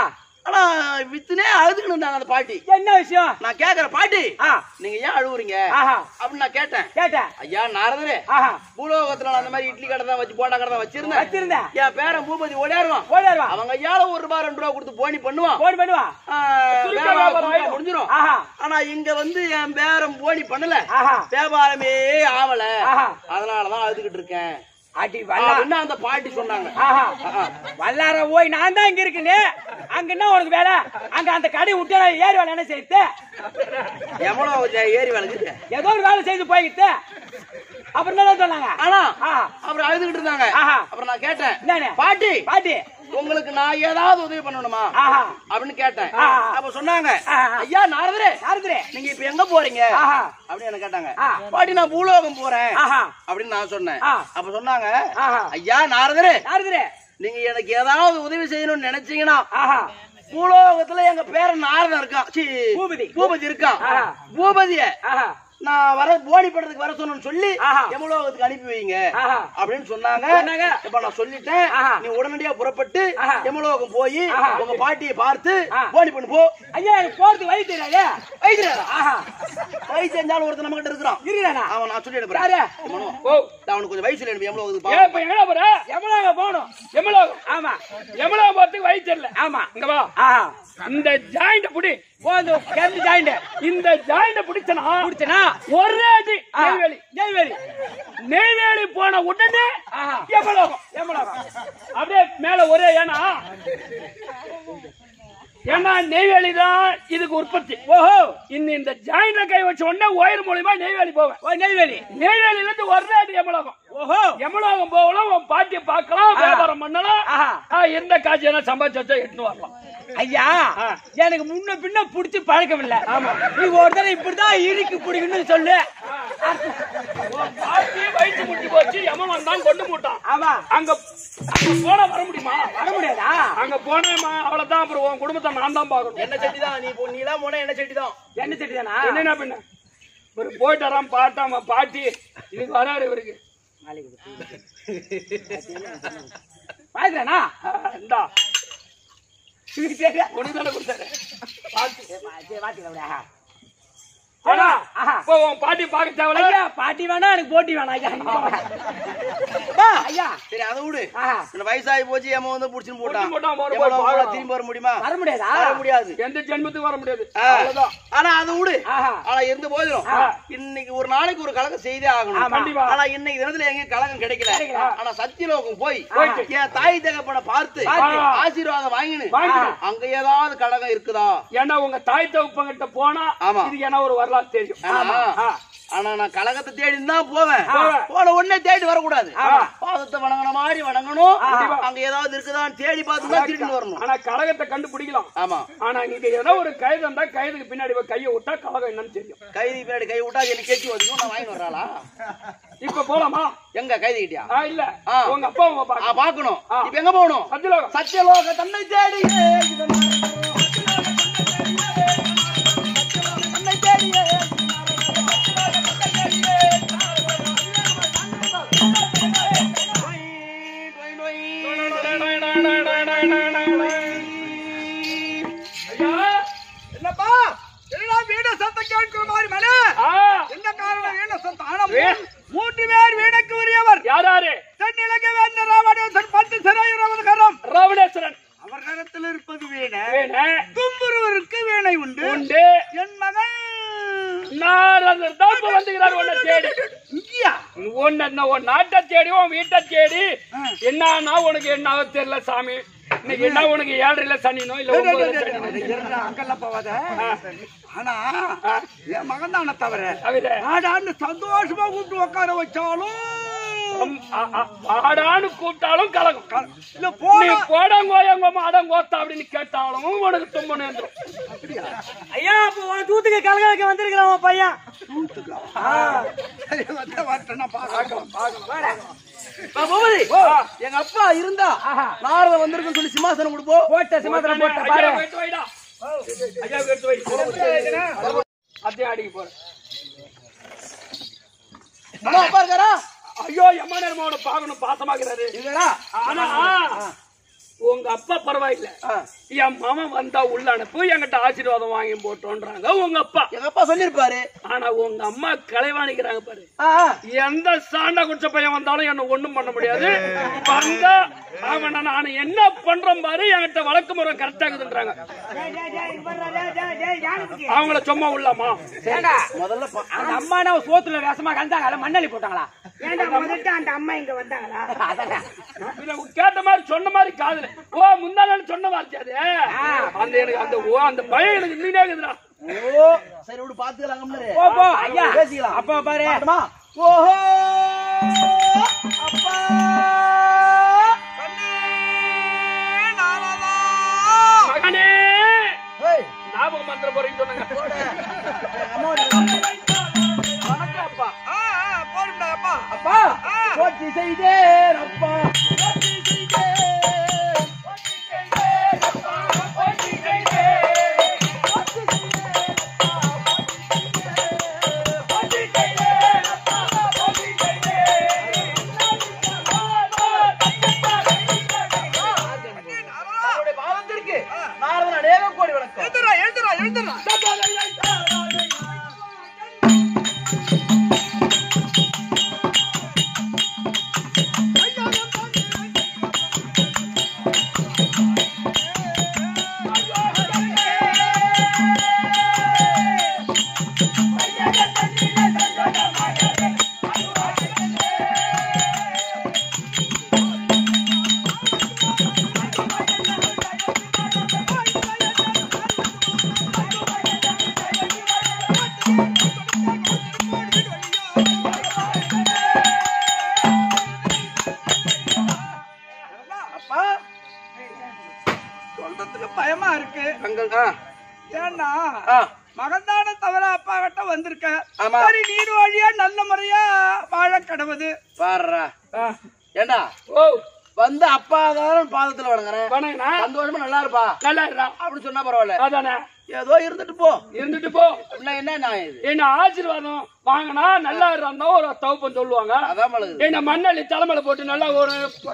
ஆனா வித்துனே அழுதுகிட்டு இருந்தாங்க அந்த பாட்டி என்ன விஷயம் நான் கேக்குறேன் பாட்டி ஆ நீங்க ஏன் அழுவுறீங்க ஆஹா அப்படின்னு நான் கேட்டேன் கேட்டேன் ஐயா நாரதரே ஆஹா பூலோகத்துல நான் அந்த மாதிரி இட்லி கடை தான் வச்சு போட்டா கடை தான் வச்சிருந்தேன் வச்சிருந்தேன் என் பேரன் பூபதி ஓடியாருவான் ஓடிடுவா அவங்க ஐயால ஒரு ரூபாய் ரெண்டு ரூபா கொடுத்து போனி பண்ணுவான் போன் பண்ணுவா ஆ, சுருக்க வியாபாரம் வியாபாரம் சுருக்க முடிஞ்சிரும் ஆஹா ஆனா இங்க வந்து என் பேரன் போனி பண்ணல ஆஹா வியாபாரமே ஆவல ஆஹா. அதனாலதான் அழுதுகிட்டு இருக்கேன் அடி வல்லா அப்படின்னு அந்த பாட்டி சொன்னாங்க ஆஹா ஆஹா. வல்லார ஓய் நான் தான் இங்க இருக்கேனே அங்க என்ன உனக்கு வேலை அங்க அந்த கடை விட்டு நான் ஏறி வேலை என்ன செய்யுது எவ்வளவு ஜெ- ஏறி வளர்க்குது ஏதோ ஒரு வேலை செய்து போய்கிட்டு அப்புறம் என்ன சொன்னாங்க ஆனா ஆஹா அப்புறம் அழுதுகிட்டு இருந்தாங்க ஆஹா. அப்புறம் நான் கேட்டேன் என்னண்ணே? பாட்டி பாட்டி உங்களுக்கு நான் ஏதாவது உதவி பண்ணணுமா ஆஹா அப்படின்னு கேட்டேன் ஆஹா. அப்ப சொன்னாங்க ஆஹா. ஐயா நாரதரே யாருதுரே நீங்க இப்ப எங்க போறீங்க ஆஹா அப்படின்னு என்ன கேட்டாங்க ஆ. பாட்டி நான் பூலோகம் போறேன் ஆஹா அப்படின்னு நான் சொன்னேன் ஆ. அப்ப சொன்னாங்க ஆஹா ஐயா நாரதரே யாருதுரே நீங்க எனக்கு ஏதாவது உதவி செய்யணும்னு நினைச்சீங்கன்னா ஆஹா பூலோகத்துல எங்க பேரன் நாரதன் இருக்கான் சீ, பூபதி. பூபதி இருக்கான் ஆஹா. பூபதிய ஆஹா நான் வர போடி படத்துக்கு வர சொன்னு சொல்லி ஆஹா. எமலோகத்துக்கு அனுப்பி வைங்க ஆஹா அப்படின்னு சொன்னாங்க சொன்னாங்க. இப்ப நான் சொல்லிட்டேன் ஆஹா. நீ உடனடியா புறப்பட்டு ஆஹா. எமலோகம் போய் ஆஹா. உங்க பாட்டியை பார்த்து ஆ. போடி பண்ணு போ ஐயா எனக்கு போறதுக்கு வழி தெரியாதே வைக்கிறா ஆஹா வயசு செஞ்சாலும் ஒருத்தர் நம்ம கிட்ட இருக்கிறான் இருக்கிறானா அவன் நான் சொல்லி யாரு? அனுப்புறேன் மனோ, ஓ அவனுக்கு கொஞ்சம் வயசு சொல்லி எமலோகத்துக்கு ஏன் பா இப்ப எங்கடா போற எவ்வளவு போகணும் எமலோகம் ஆமா எமலோகம் போறதுக்கு வழி தெரியல ஆமா இங்க வா ஆஹா இந்த ஜாயிண்ட் புடி போதும் கரண்ட் ஜாயிண்ட் இந்த ஜாயிண்ட் பிடிச்சனா குடிச்சனா ஒரே அடி நெய்வேலி நெய்வேலி நெய்வேலி போன உடனே ஆஹா எமலோகம் எவ்வளவு அப்படியே மேல ஒரே ஏன்னா ஏன்னா நெய்வேலி தான் இதுக்கு உற்பத்தி ஓஹோ இந்த இந்த ஜாயிண்ட்ல கை வச்ச உடனே ஒயர் மூலியமா நெய்வேலி போவேன் ஓ நெய்வேலி நெய்வேலில இருந்து ஒரே அடி எமலோகம் ஓஹோ எமலோகம் போகலாம் உன் பாட்டியை பார்க்கலாம் ஆஹா. வியாபாரம் பண்ணலாம் ஆஹா. ஆ, எந்த காட்சி என்ன சம்பாதிச்சு வச்சா எடுத்துன்னு வரலாம் ஐயா ஆ. எனக்கு முன்ன பின்ன புடிச்சு பழக்கம் இல்ல ஆமா நீ ஒரு தடவை இப்படிதான் இழுக்கு பிடிக்கணும்னு சொல்லு உன் பாட்டி வயிற்று முட்டி போச்சு எமன் வந்தான் கொண்டு மூட்டான் ஆமா அங்க அங்க போனா வர முடியுமா வர முடியாதா அங்க போனேமா அவ்வளவுதான் அப்புறம் உன் குடும்பத்தை நான் தான் பார்க்கணும் என்ன சட்டி தான் நீ போ- நீ எல்லாம் போனா என்ன சட்டி தான் என்ன சட்டி தானா என்ன பின்ன ஒரு போயிட்டு வரான் பாட்டான் அவன் பாட்டி இதுக்கு வராரு இவருக்கு பாக்குறானா ஆ, இந்தா இதுக்கு தெரியா உனக்கு தானே கொடுத்தாரு பாத்துக்கிறா ஆனா ஆஹா. இப்போ உன் பாட்டி பார்க்க தேவையில்ல ஐயா பாட்டி வேணா எனக்கு போட்டி வேணாம் ஐயா நீங்க போங்க. வா, ஐயா சரி அதை விடு ஆஹா இந்த வயசாகி போச்சு எமன் வந்து புடிச்சுன்னு போட்டான் புடிச்சுன்னு போட்டான், மறுபடியும் எவ்வளவு பார்க்கலாம். போனா திரும்பி வர முடியுமா வர முடியாதா வர முடியாது எந்த ஜென்மத்துக்கு வர முடியாது ஆ. ஆனா அதை விடு ஆஹா ஆனா இருந்து போயிடும் இன்னைக்கு ஒரு நாளைக்கு ஒரு கலகம் செய்தே ஆகணும் கண்டிப்பா. ஆனா இன்னைக்கு தினத்துல எங்கேயும் கலகம் கிடைக்கல கிடைக்கல. ஆனா சத்தியலோகம் போய் போயிட்டு. என் தாய் தகப்பனை பார்த்து பார்த்து. ஆசீர்வாதம் வாங்கினு வாங்கிக்கணும். அங்க ஏதாவது கலகம் இருக்குதா ஏன்னா உங்க தாய் தகப்பங்கிட்ட போனா ஆமா. இதுக்கு என்ன ஒரு வரலாறு தெரியும் ஆமா. ஆ. ஆனா நான் கலகத்தை தேடி தான் போவேன் போவேன். போன உடனே தேடி வரக்கூடாது ஆமா. பாதத்தை வணங்கின மாதிரி வணங்கணும் கண்டிப்பா. அங்க ஏதாவது இருக்குதான்னு தேடி பார்த்து தான் திருட்டு வரணும் ஆனா கழகத்தை கண்டுபிடிக்கலாம் ஆமா ஆனா நீங்க ஏதோ ஒரு கைது இருந்தா கைதுக்கு பின்னாடி போய் கையை விட்டா கழகம் என்னன்னு தெரியும் கைதி பின்னாடி கை விட்டா எனக்கு கேச்சு வச்சுக்கணும் நான் வாங்கி வர்றாளா இப்ப போலாமா எங்க கைதி கிட்டியா ஆ, இல்ல ஆ. உங்க அப்பா அம்மா ஆ, பாக்க பாக்கணும் ஆ. இப்ப எங்க போகணும் சத்தியலோகம் சத்தியலோக தன்னை தேடி ஐயா, என்னப்பா எல்லாம் வீடு சத்தம் கேட்கிற மாதிரி மனு ஆ, என்ன காரணம் வீண சத்தம் ஆனா வீ- மூ- மூன்று பேர் வீணுக்கு உரியவர் யார் யாரு தென்னிலங்கை வேந்த ராவணேசன் பத்து சிறையுறவது கரம் ராவணேஸ்வரன் அவர் கரத்தில் இருப்பது வீணை வேணே, தும்புருவருக்கு வீணை உண்டு உண்டு என் மகன் நாரதர் தான் இப்ப வந்துகிறார் உன்னை தேடி இங்கயா உன்னை என்ன உன் நாட்டை தேடி உன் வீட்டை தேடி என்னன்னா உனக்கு என்ன ஆகுது தெரியல சாமி இன்னைக்கு என்ன உனக்கு ஏழரைல சனினோ இல்ல ஒன்பதுல சனினோ அங்கெல்லாம் போவாத ஆனா என் மகன் தானே தவிர தவிர ஆடான்னு சந்தோஷமா கூப்பிட்டு உட்கார வச்சாலும் அம், அ- அ- ஆடான்னு கூப்பிட்டாலும் கலகம் இல்ல நீ போன போடங்கோயங்க மாடங்கோத்தா அப்படின்னு கேட்டாலும் உனக்கு தும்ம நேர்ந்துரும் ஐயா அப்போ உன் தூத்துக்கு கலகலக்க வந்திருக்கிறான் உன் பையன் சரி, வந்து வரட்டும், நான் பார்க்கலாம். பூபதி எங்க அப்பா இருந்தா நாரத வந்திருக்குன்னு சொல்லி சிம்மாசனம் கொடுப்போம் போட்ட சிமாத்திரம் போட்ட ஐயா, பாரு எடுத்து வைடா. ஐயா, எடுத்து வை. அத்தையும் அடிக்க போறேன் அம்மா அப்பா இருக்காரா ஐயோ எம்மா நேரமோட பாக்கணும் பாசமாகிறாரு இல்லடா ஆனா உங்க அப்பா பரவாயில்ல என் மாமன் வந்தா உள்ள அனுப்பு என்கிட்ட ஆசீர்வாதம் வாங்கி போட்டோன்றாங்க உங்க அப்பா எங்க அப்பா சொல்லிருப்பாரு ஆனா உங்க அம்மா கலைவாணிக்கிறாங்க பாரு ஆ, ஆ. எந்த சாண்டா குடிச்ச பையன் வந்தாலும் என்ன ஒண்ணும் பண்ண முடியாது வந்தா அவன் நான் என்ன பண்றேன் பாரு என்கிட்ட வழக்கு முறை கரெக்டா இருக்குதுன்றாங்க டேய், டேய், டேய், இங்க வர்றா, டேய், டேய், டேய், யாருக்கு? அவங்கள சும்மா உள்ளமா ஏண்டா, முதல்ல பா- அந்த அம்மா என்ன சோத்துல ரசமா கலந்தாங்களா மண்ணள்ளி போட்டாங்களா ஏண்டா முதல்ல அந்த அம்மா இங்க வந்தாங்களா கேட்ட மாதிரி சொன்ன மாதிரி காதுல ஓ முந்தா நாள் சொன்ன வார்த்தை அது அந்த எனக்கு அந்த ஓ அந்த பயம் எனக்கு இன்னே இருக்குதுடா ஓ சரி விடு பாத்துக்கலாங்க போ போ ஐயா பேசிக்கலாம் அப்பா பாரு பாட்டுமா? ஓஹோ அப்பா மகனே ஏய், ஞாபகம் மந்திர போறீங்க சொன்னாங்க அம்மா வணக்கம் அப்பா அப்பா போற்றி செய்தேன் அப்பா போற்றி செய்தேன் போற்றி செய்தேன் அப்பா போற்றி செய்தேன் போற்றி செய்தேன் அப்பா போற்றி செய்தேன் போற்றி செய்தேன் அப்பா போற்றி செய்தேன் அவருடைய பாவத்திற்கு நாரதன் அநேக கோடி வணக்கம் எழுதுறா எழுதுறா எழுதுறா அப்பா சொல்றதுக்கு பயமா இருக்கு தங்கள் ஆ ஏன்னா ஆ மகந்தான தவிர அப்பா கிட்ட வந்திருக்க ஆமா. சரி நீர் வழியா நல்ல முறையா வாழ கடவுது பாருடா ஏண்டா ஓ வந்து அப்பா தான் பாதத்துல வணங்குறேன் வணங்கண்ணா சந்தோஷமா நல்லா இருப்பா நல்லா இருடா அப்படின்னு சொன்னா பரவாயில்ல அதானே ஏதோ இருந்துட்டு போ இருந்துட்டு போ அப்படின்னா என்ன நான் இது என்ன ஆசீர்வாதம் வாங்கினா நல்லா இருந்தா ஒரு தவுப்பம் சொல்லுவாங்க அதான் பழகுது என்ன மண்ணள்ளி தலைமையில போட்டு நல்லா ஒரு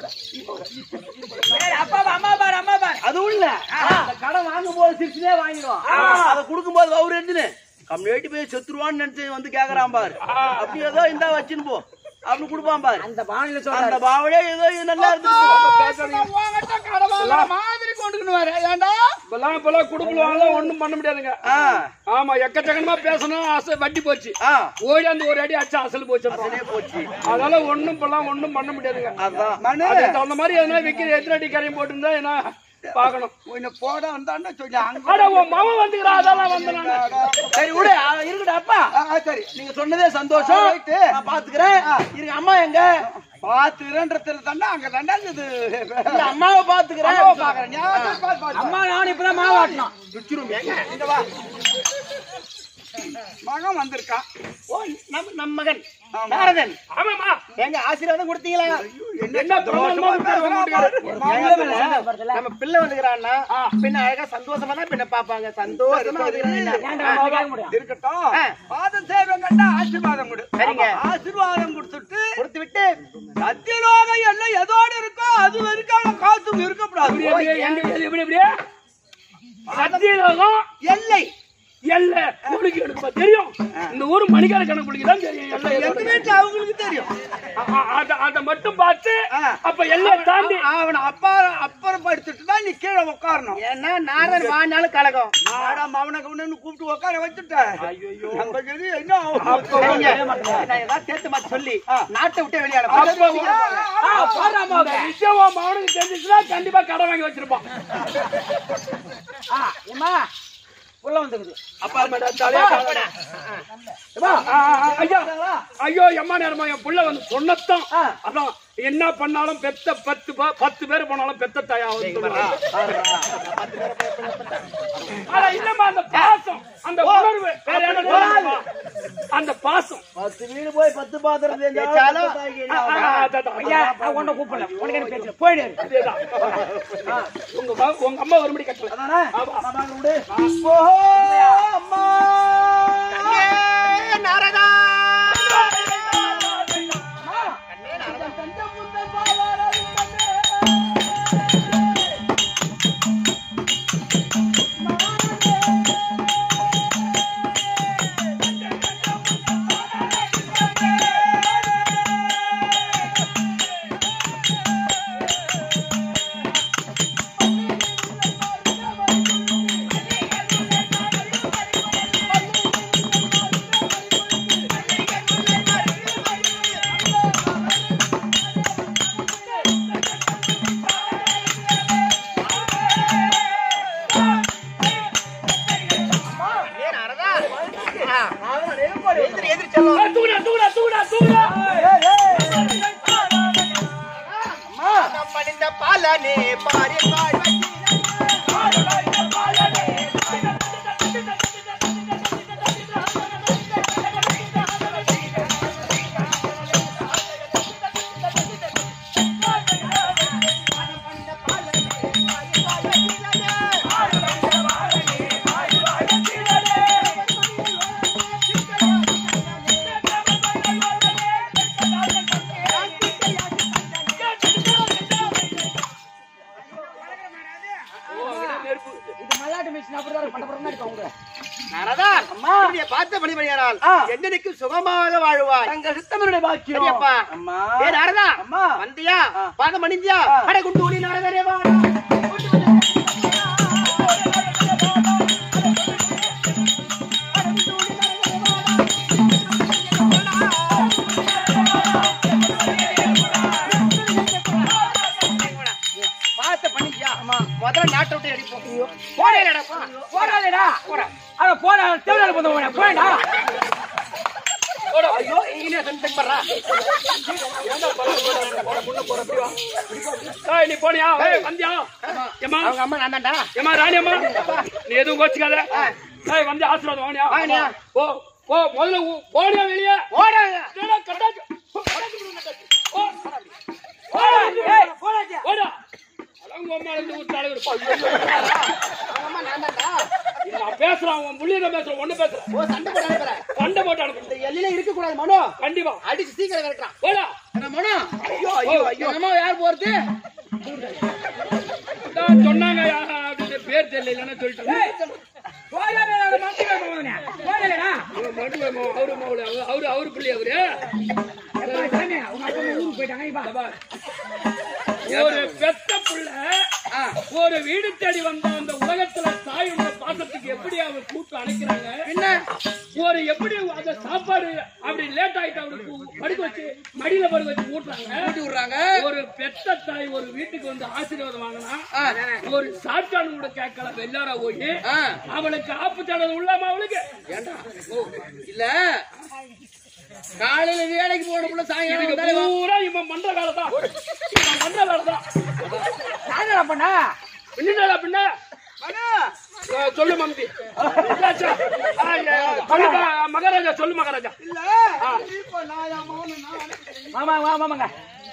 ஏய், அப்பா பா, அம்மா பாரு அம்மா பாரு அதுவும் இல்ல அந்த கடன் வாங்கும் போது சிரிச்சுனே வாங்கிடுவான் அதை கொடுக்கும் போது அவரு எடுத்துன்னு கம்யூனிட்டி போய் செத்துருவான்னு நினைச்சு வந்து கேக்குறான் பாரு அப்படி ஏதோ இந்தா வச்சுன்னு போ அப்படி கொடுப்பான் பாரு அந்த பாணியில அந்த சொல்றாரு பாவலே ஏதோ இது நல்லா இருந்து மாதிரி கொண்டுக்கணும் வர ஏண்டா இப்பெல்லாம் இப்பெல்லாம் குடும்பம் ஒண்ணும் பண்ண முடியாதுங்க ஆ ஆமா எக்கச்சக்கமா பேசணும் ஆசை வட்டி போச்சு ஆ ஓடி அந்த ஒரு அடி அச்சா அசல் போச்சு அதே போச்சு அதனால ஒண்ணும் இப்பெல்லாம் ஒண்ணும் பண்ண முடியாதுங்க அதான் மனு அதுக்கு தகுந்த மாதிரி எதனா விக்கிற எத்தனை அடி கரையும் போட்டுருந்தா என்ன பாக்கணும் உன்னை போட வந்தான்னு சொல்லி அங்க அட உன் மகன் வந்துக்கிறா அதெல்லாம் வந்து சரி விடு ஆ, இருக்கட்டும் அப்பா ஆ, ஆ, சரி நீங்க சொன்னதே சந்தோஷம் ரைட்டு. நான் பாத்துக்கிறேன் இருங்க அம்மா எங்க பாத்துறன்றதுல தாண்டா அங்க தாண்டா இது இல்ல, அம்மாவை பாத்துக்கிறேன் பாக்குறேன் ஞாபகம் பாத்து, பாத்து. அம்மா நான் இப்பதான் மாவாட்டணும் இங்க வா மகன் வந்திருக்கான் ஓ, நம்ம நம்ம மகன் நாரதன் ஆமாமா எங்க ஆசீர்வாதம் கொடுத்தீங்களா என்ன பிரமாதமா இருக்காரு உங்க வீட்டுக்காரரு. நம்ம பிள்ளை வந்துக்கிறான்னா பின்ன அழகா சந்தோஷமா தான் பின்ன பாப்பாங்க சந்தோஷமா வந்துக்கிறாங்க ஏன்டா அம்மா கேட்க முடியும் இருக்கட்டும் ஆ. பாதம் சேவம் கண்டா ஆசீர்வாதம் கொடு சரிங்க. ஆசீர்வாதம் கொடுத்துட்டு கொடுத்து விட்டு சத்தியலோகம் எல்லாம் எதோடு இருக்கோ அது வரைக்கும் அவன் காத்து இருக்கக்கூடாது இப்படி எப்படியே, எங்க எப்படி எப்படி எப்படியே? சத்தியலோகம் எல்லை எல்லை உனக்கு எனக்கு தெரியும் இந்த ஊர் மணிக்கார கணக்கு தான் தெரியும் எல்லை எங்க எதோட. வீட்டுல அவங்களுக்கு தெரியும் அ- அ- அத- அத மட்டும் பார்த்து ஆ. அப்ப எல்லையை தாண்டி அவனை அப்பா அப்புறப்படுத்திட்டு தான் நீ கீழே உட்காரணும் ஏன்னா நாரதன் வாங்கினாலும் கலகம் மேடம் அவனை கவனன்னு கூப்பிட்டு உட்கார வச்சுட்டேன் நம்ம சரி என்ன சரிங்க. நான் ஏதாவது சேர்த்து மாத்தி சொல்லி நாட்டை விட்டு வெளியாட அப்ப இந்த விஷயம் உன் மகனுக்கு தெரிஞ்சிச்சுன்னா கண்டிப்பா கடன் வாங்கி வச்சிருப்பான் ஏம்மா உள்ள வந்துக்குது அப்பா மேடம் தலையா ஆ, ஆ, ஆ, ஐயா ஐயோ எம்மா நேரமா என் புள்ள வந்து சொன்னத்தான் அதான் என்ன பண்ணாலும் பெத்த பத்து ப- பத்து பேர் போனாலும் பெத்த தாயா வந்து சொல்லுவாங்க. ஆனா இல்லம்மா அந்த பாசம் அந்த உணர்வு வேற என்ன சொல்லுமா? அந்த பாசம் பத்து வீடு போய் பத்து பாத்திரம் தேய்ச்சாலும் ஆ, ஆ, அதான், அதான். ஐயா நான் உன்னை கூப்பிடல உனக்கு என்ன பேசல போயிடு அதேதான். உங்க மக- உங்க அம்மா ஒரு மணி கட்டல அதானே ஆமா. ஆமாங்க விடு ஓஹோ அம்மா நாரதா எதிரி எதிரி செல்லம் தூக்குடா தூக்குடா தூக்குடா தூக்குடா நம்ம இந்த பாலனே பாரி பாய் இது மல்லாட்டு மிஷின் அப்படிதான் பட்ட படம் அடிப்பாங்க உங்க நாரதான் இப்படியே பார்த்த பணி பணியாரால் என்னைக்கு சுகமாக வாழ்வாய் தங்க சித்தமனுடைய பாக்கியம் சரியப்பா அம்மா ஏ நாரதா அம்மா. வந்தியா பாதம் மணிந்தியா அட குண்டு ஒளி நாரதரே வா பார்த்த பண்ணியா முதல்ல நாட்டை விட்டு அடிப்போம் போறேடா போறாதேடா அட போடா தேவனால போதா போடா ஐயோ இங்கே சென்ட் பண்றா ஏய் நீ போனியா ஏய் வந்தியா ஏமா அவங்க அம்மா நான் தான்டா ஏமா ராணி அம்மா நீ எதுவும் கோச்சுக்காத ஏய் வந்து ஆசீர்வாதம் வாங்கியா வாங்கினியா? போ போ முதல்ல உ- போனியா வெளியே ஓடாங்க இல்லைன்னா கட்டாச்சு. கட்டாச்சு விடு, கட்டாச்சு. போ. ஏய் போடாதே போடா. அடங்கு அம்மா இருந்து ஒரு தலைவர். அவங்க அம்மா நான் தான்டா இது நான் பேசுறேன் உன் புள்ளியில பேசுறேன் ஒண்ணு பேசுறேன் ஓ சண்டை போட அனுப்புறேன் சண்டை போட்டு அனுப்பு இந்த எல்லையில இருக்க கூடாது மனோ கண்டிப்பா அடிச்சு சீக்கிரம் விரட்டுறான் போடா என்ன மனோ ஐயோ ஐயோ ஐயோ நம்ம யார் போறது அதான் சொன்னாங்க யா- அப்படின்னு பேர் தெரியல இல்லைன்னு சொல்லிட்டு போடாதே மண்டி போதனே போடலடா மடு மோ- அவரு மவுளு, அவரு- அவரு அவரு பிள்ளை அவரு எப்பா சாமி உங்க அப்பா ஊருக்கு போயிட்டாங்க இப்ப ஒரு பெத்த புள்ள ஒரு வீடு தேடி வந்த அந்த உலகத்துல தாயோட பாசத்துக்கு எப்படி அவர் கூட்டு அழைக்கிறாங்க என்ன ஒரு எப்படி அந்த சாப்பாடு அப்படி லேட் ஆயிட்டு அவருக்கு படுக்க வச்சு மடியில படுக்க வச்சு ஊட்டுறாங்க ஊட்டி விடுறாங்க ஒரு பெத்த தாய் ஒரு வீட்டுக்கு வந்து ஆசீர்வாதம் வாங்கினா ஒரு சாத்தானு கூட கேட்கல வெள்ளார போய் ஆ. அவளுக்கு ஆப்பு தடவை உள்ளாம அவளுக்கு ஏண்டா ஓ இல்ல காலையில வேலைக்கு போன புள்ள சாயங்காலம் இதுக்கு வந்தாலே வா- பூரா இவன் பண்ற வேலை தான் இவன் பண்ற வேலை தான் நானடா பண்ணா பின்னா பின்ன அஹ் சொல்லு மம்பி ராஜா. ஆ, ஏ, சொல்லுப்பா, மகாராஜா சொல்லு மகாராஜா மாமா வா மாமாங்க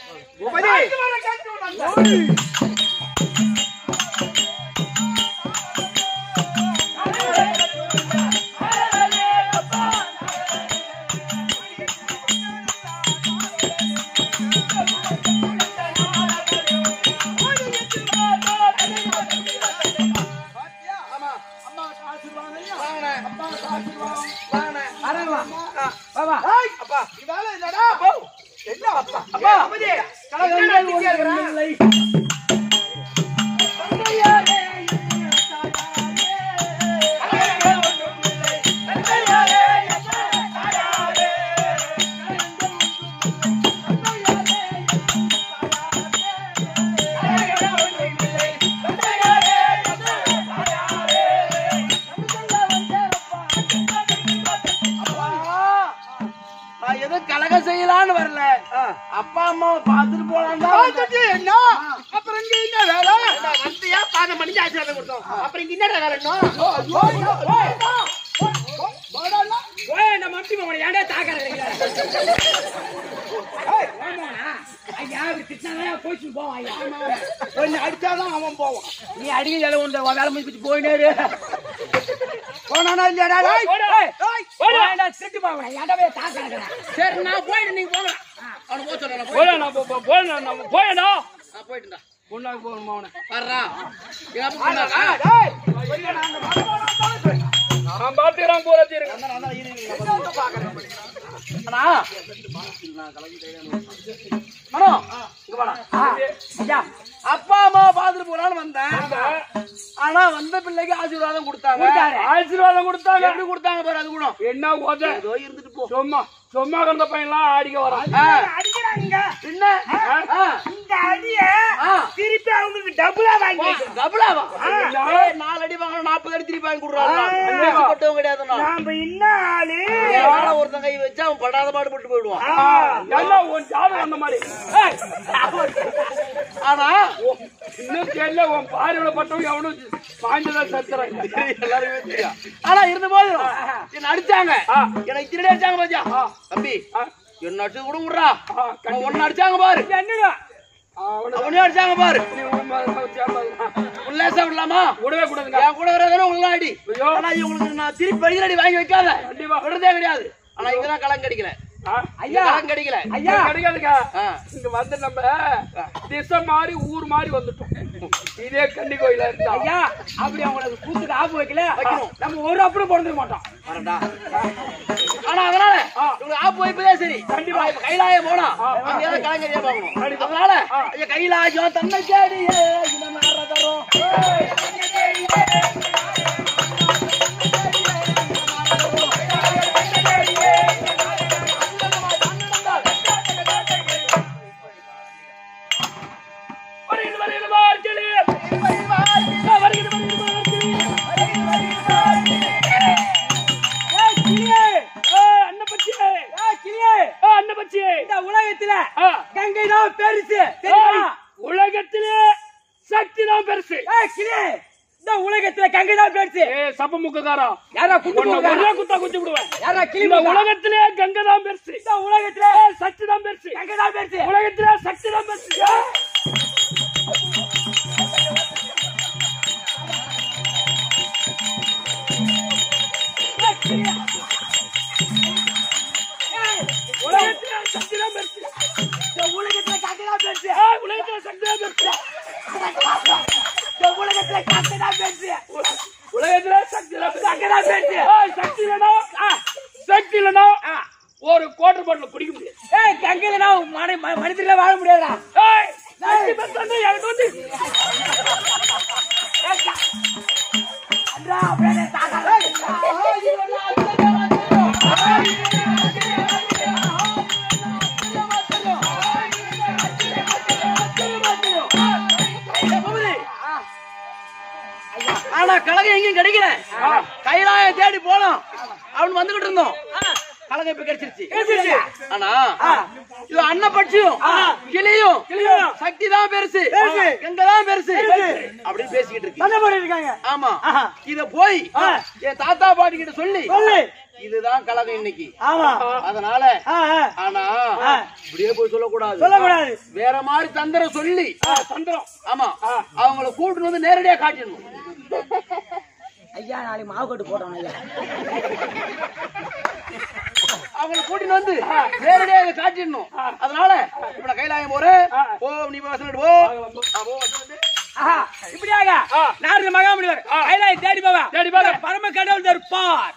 அரங்க வா வா வா அப்பா இதால என்னடா என்ன அப்பா அப்பா அப்படி என்னடா திட்டியா இருக்கிறான்? நான் ஏதோ கலகம் செய்யலான்னு வரல அப்பா அம்மாவை பார்த்துட்டு போலாம் தான் என்ன அப்புறம் இங்க என்ன வேலை ஏண்டா, வந்தியா பாதம் பண்ணி ஆசீர்வாதம் கொடுத்தோம் அப்புறம் இங்க என்னடா வேலை இன்னும் போய் அந்த மம்டி மாமா ஏன்டா தாக்கற கிடைக்கிறாரு ஐயா இப்படி திட்டினா போயிட்டு போவான் ஐயா கொஞ்சம் அடிச்சாதான் அவன் போவான் நீ அடிக்க வேலை உண்டு உன் வேலை முடிச்சு போயினே இரு போனானா இல்லையாடா டேய்? போடா. டேய். போடா திருட்டு போவா ஏன்டா போய் தாக்கற சரி நான் போயிட்டு நீங்க போங்க அவனை போக சொல்றேன் நான் போயா நான் போ- போ- போயா நான் போயடா நான் போயிட்டுடா பொண்ணாக்கு போகணுமா அவனை வர்றா எங்க அப்பா சொன்னாரா? நான் பாத்துக்கிறேன் போறது இருங்க அண்ணா மனோ இங்க வாடா ஐயா அப்பா அம்மா பார்த்துட்டு போலான்னு வந்தேன் ஆனா வந்த பிள்ளைக்கு ஆசீர்வாதம் கொடுத்தாங்க கொடுத்தாரு. ஆசீர்வாதம் கொடுத்தாங்க எப்படி கொடுத்தாங்க பாரு அது கூட என்ன போத ஏதோ இருந்துட்டு போ சும்மா சும்மா கிடந்த பையன்லாம் ஆடிக்க வரான் ஆ, அடிக்கிறாங்க என்ன ஆ, இந்த அடிய ஆ. திருப்பி அவங்களுக்கு டபுளா வாங்கி டபுளாவா என்ன? ஏய், நாலு ஐம்பது அடி வாங்கணும் நாற்பது அடி திருப்பி வாங்கி கொடுறாங்க பட்டவங்க கிடையாது நான். நாம என்ன ஆளு யாரோ ஒருத்தன் கை வச்சா அவன் படாத பாடுபட்டு போயிடுவான் எல்லாம் உன் ஜாதகம் அந்த மாதிரி ஏய், ஆனா இன்னும் தெரியல உன் பார்வையில பட்டவங்க எவனும் பாய்ந்ததா சத்துறாங்க எல்லாருமே தெரியும். ஆனா இருந்த போது என்ன அடிச்சாங்க எனக்கு திருடி அடிச்சாங்க பாத்தியா தம்பி என்ன அடிச்சு கூட விடுறா அவன் ஒன்னு அடிச்சாங்க பாரு என்னடா அவனையும் அடிச்சாங்க பாரு நீ உண்மை சேர்ந்தது. உன் லேசா விடலாமா விடவே கூடாதுங்க என் கூட வரதானே உங்களுக்கு அடி ஆனா இவங்களுக்கு நான் திருப்பி படிக்கிற அடி வாங்கி வைக்காத கண்டிப்பா. விடுறதே கிடையாது ஆனா இங்கதான் களம் கிடைக்கல ஆ? ஐயா களம் கிடைக்கல ஐயா கிடைக்காதுங்க ஆ. இங்க வந்து நம்ம திசை மாறி ஊர் மாறி வந்துட்டோம் இதே கன்னி கோயிலா இருந்தா ஐயா அப்படி அவங்களுக்கு கூத்துக்கு ஆப்பு வைக்கல வைக்கணும். நம்ம ஒரு அப்புறம் பிறந்துக்க மாட்டோம் வரடா. ஆனா அதனால இவங்க ஆப்பு வைப்பதே சரி கண்டிப்பா இப்ப கைலாயம் போனா அங்க ஏதாவது கலைஞரியா பார்க்கணும் அதனால ஐயா கைலாயம் தன்னை தேடியே இனம் ஆறதரும். வருகிறது வருகிறது வார்க்கிலே. ஆ, வருகிறது வருகிறது வார்க்கிலே. ஏய் கிளியே ஆ, அன்னப்பச்சியே. ஏய் கிளியே ஆ, அன்னப்பச்சியே. இந்த உலகத்துல ஆ. கங்கை தான் பெருசு தெரியுமா ஏய், உலகத்திலே சக்தி தான் பெருசு ஏய் கிளியே இந்த உலகத்துல கங்கை தான் பெருசு ஏ சப்ப முக்கக்காரா யாரா குண்டு உன்னை போகாரா? ஒரே குத்தா குத்தி விடுவேன் யாரா கிளி இந்த போகாரா? உலகத்திலே கங்கை தான் பெருசு இந்த உலகத்துல சக்தி தான் பெருசு கங்கை தான் பெருசு உலகத்திலே சக்தி தான் பெருசு உலகத்திலே சக்தி தான் பெருசு இந்த உலகத்துல கங்கை தான் பெருசு ஏய், உலகத்திலே சக்தி தான் பெருசு இந்த உலகத்துல கங்கை தான் பெருசு உலகத்திலே சக்தி தான் பெருசு கங்கை தான் பெருசு ஏய், சக்தி இல்லைனா சக்தி இல்லைனா ஒரு குவார்டர் பாட்டில் குடிக்க முடியாது ஏய் கங்கையில நான் மனி மனிதர்கள வாழ முடியாதா ஏய், சக்தி பெருசு எனக்கு வந்து அன்றா அப்படியே தாத்தா ஆனா கழகம் எங்கேயும் கிடைக்கல கைலாயம் தேடி போனோம் அவன் வந்துகிட்டு இருந்தோம் கழகம் இப்ப கிடைச்சிருச்சு ஆனா இது அன்னப்பட்சியும் கிளியும் சக்தி தான் பெருசு எங்க தான் பெருசு அப்படின்னு பேசிக்கிட்டு இருக்கு என்ன பண்ணிருக்காங்க ஆமா இத போய் என் தாத்தா பாட்டி கிட்ட சொல்லி சொல்லு இதுதான் கழகம் இன்னைக்கு ஆமா அதனால ஆ, ஆ. ஆனா இப்படியே போய் சொல்லக்கூடாது சொல்லக்கூடாது வேற மாதிரி தந்திரம் சொல்லி தந்திரம் ஆமா அவங்கள கூட்டிட்டு வந்து நேரடியா காட்டிடணும் ஐயா நாளைக்கு மாவு கட்டு போட்டோம் ஐயா அவங்கள கூட்டிட்டு வந்து நேரடியா இதை காட்டிடணும் அதனால இப்ப நான் கைலாயம் போறேன் போ நீ போய் வசனம் போ ஆ, போ வசனம் எடு. ஆஹா, இப்படியாக நாரத மகாமுனிவர் கைலாய தேடி போவா தேடி போங்க. பரம கடவுள் இருப்பார்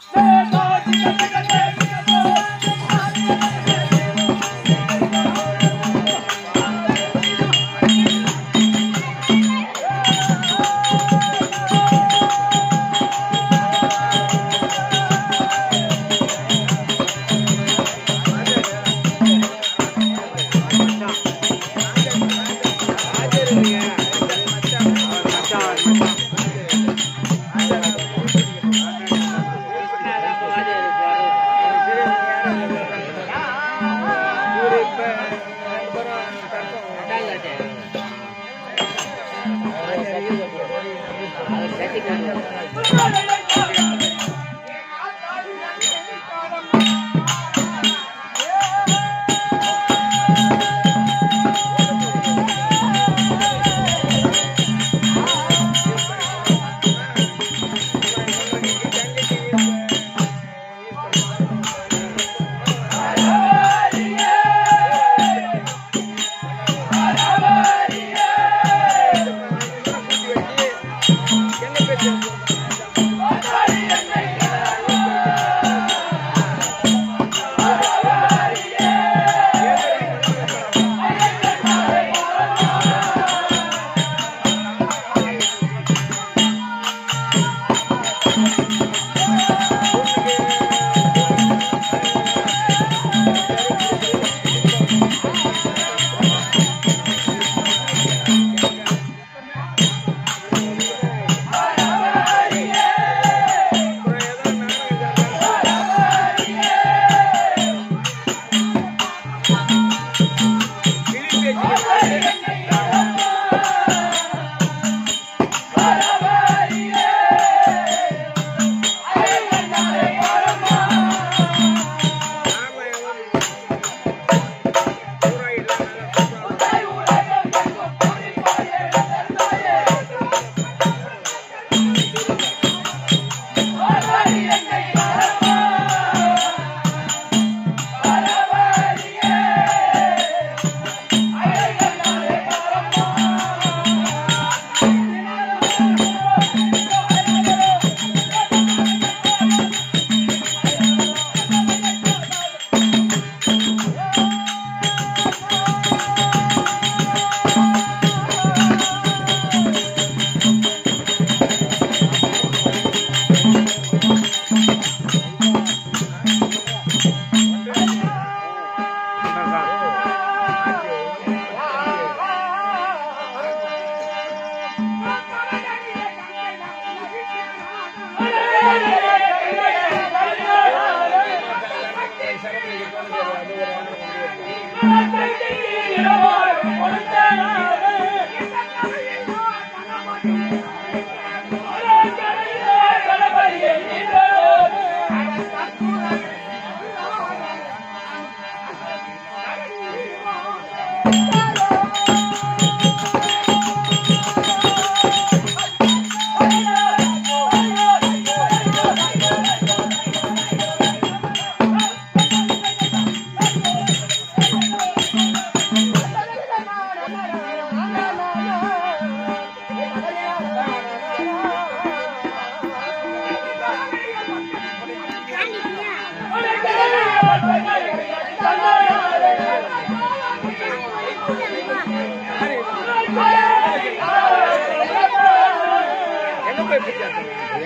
எங்க போய் பிடிச்சாங்க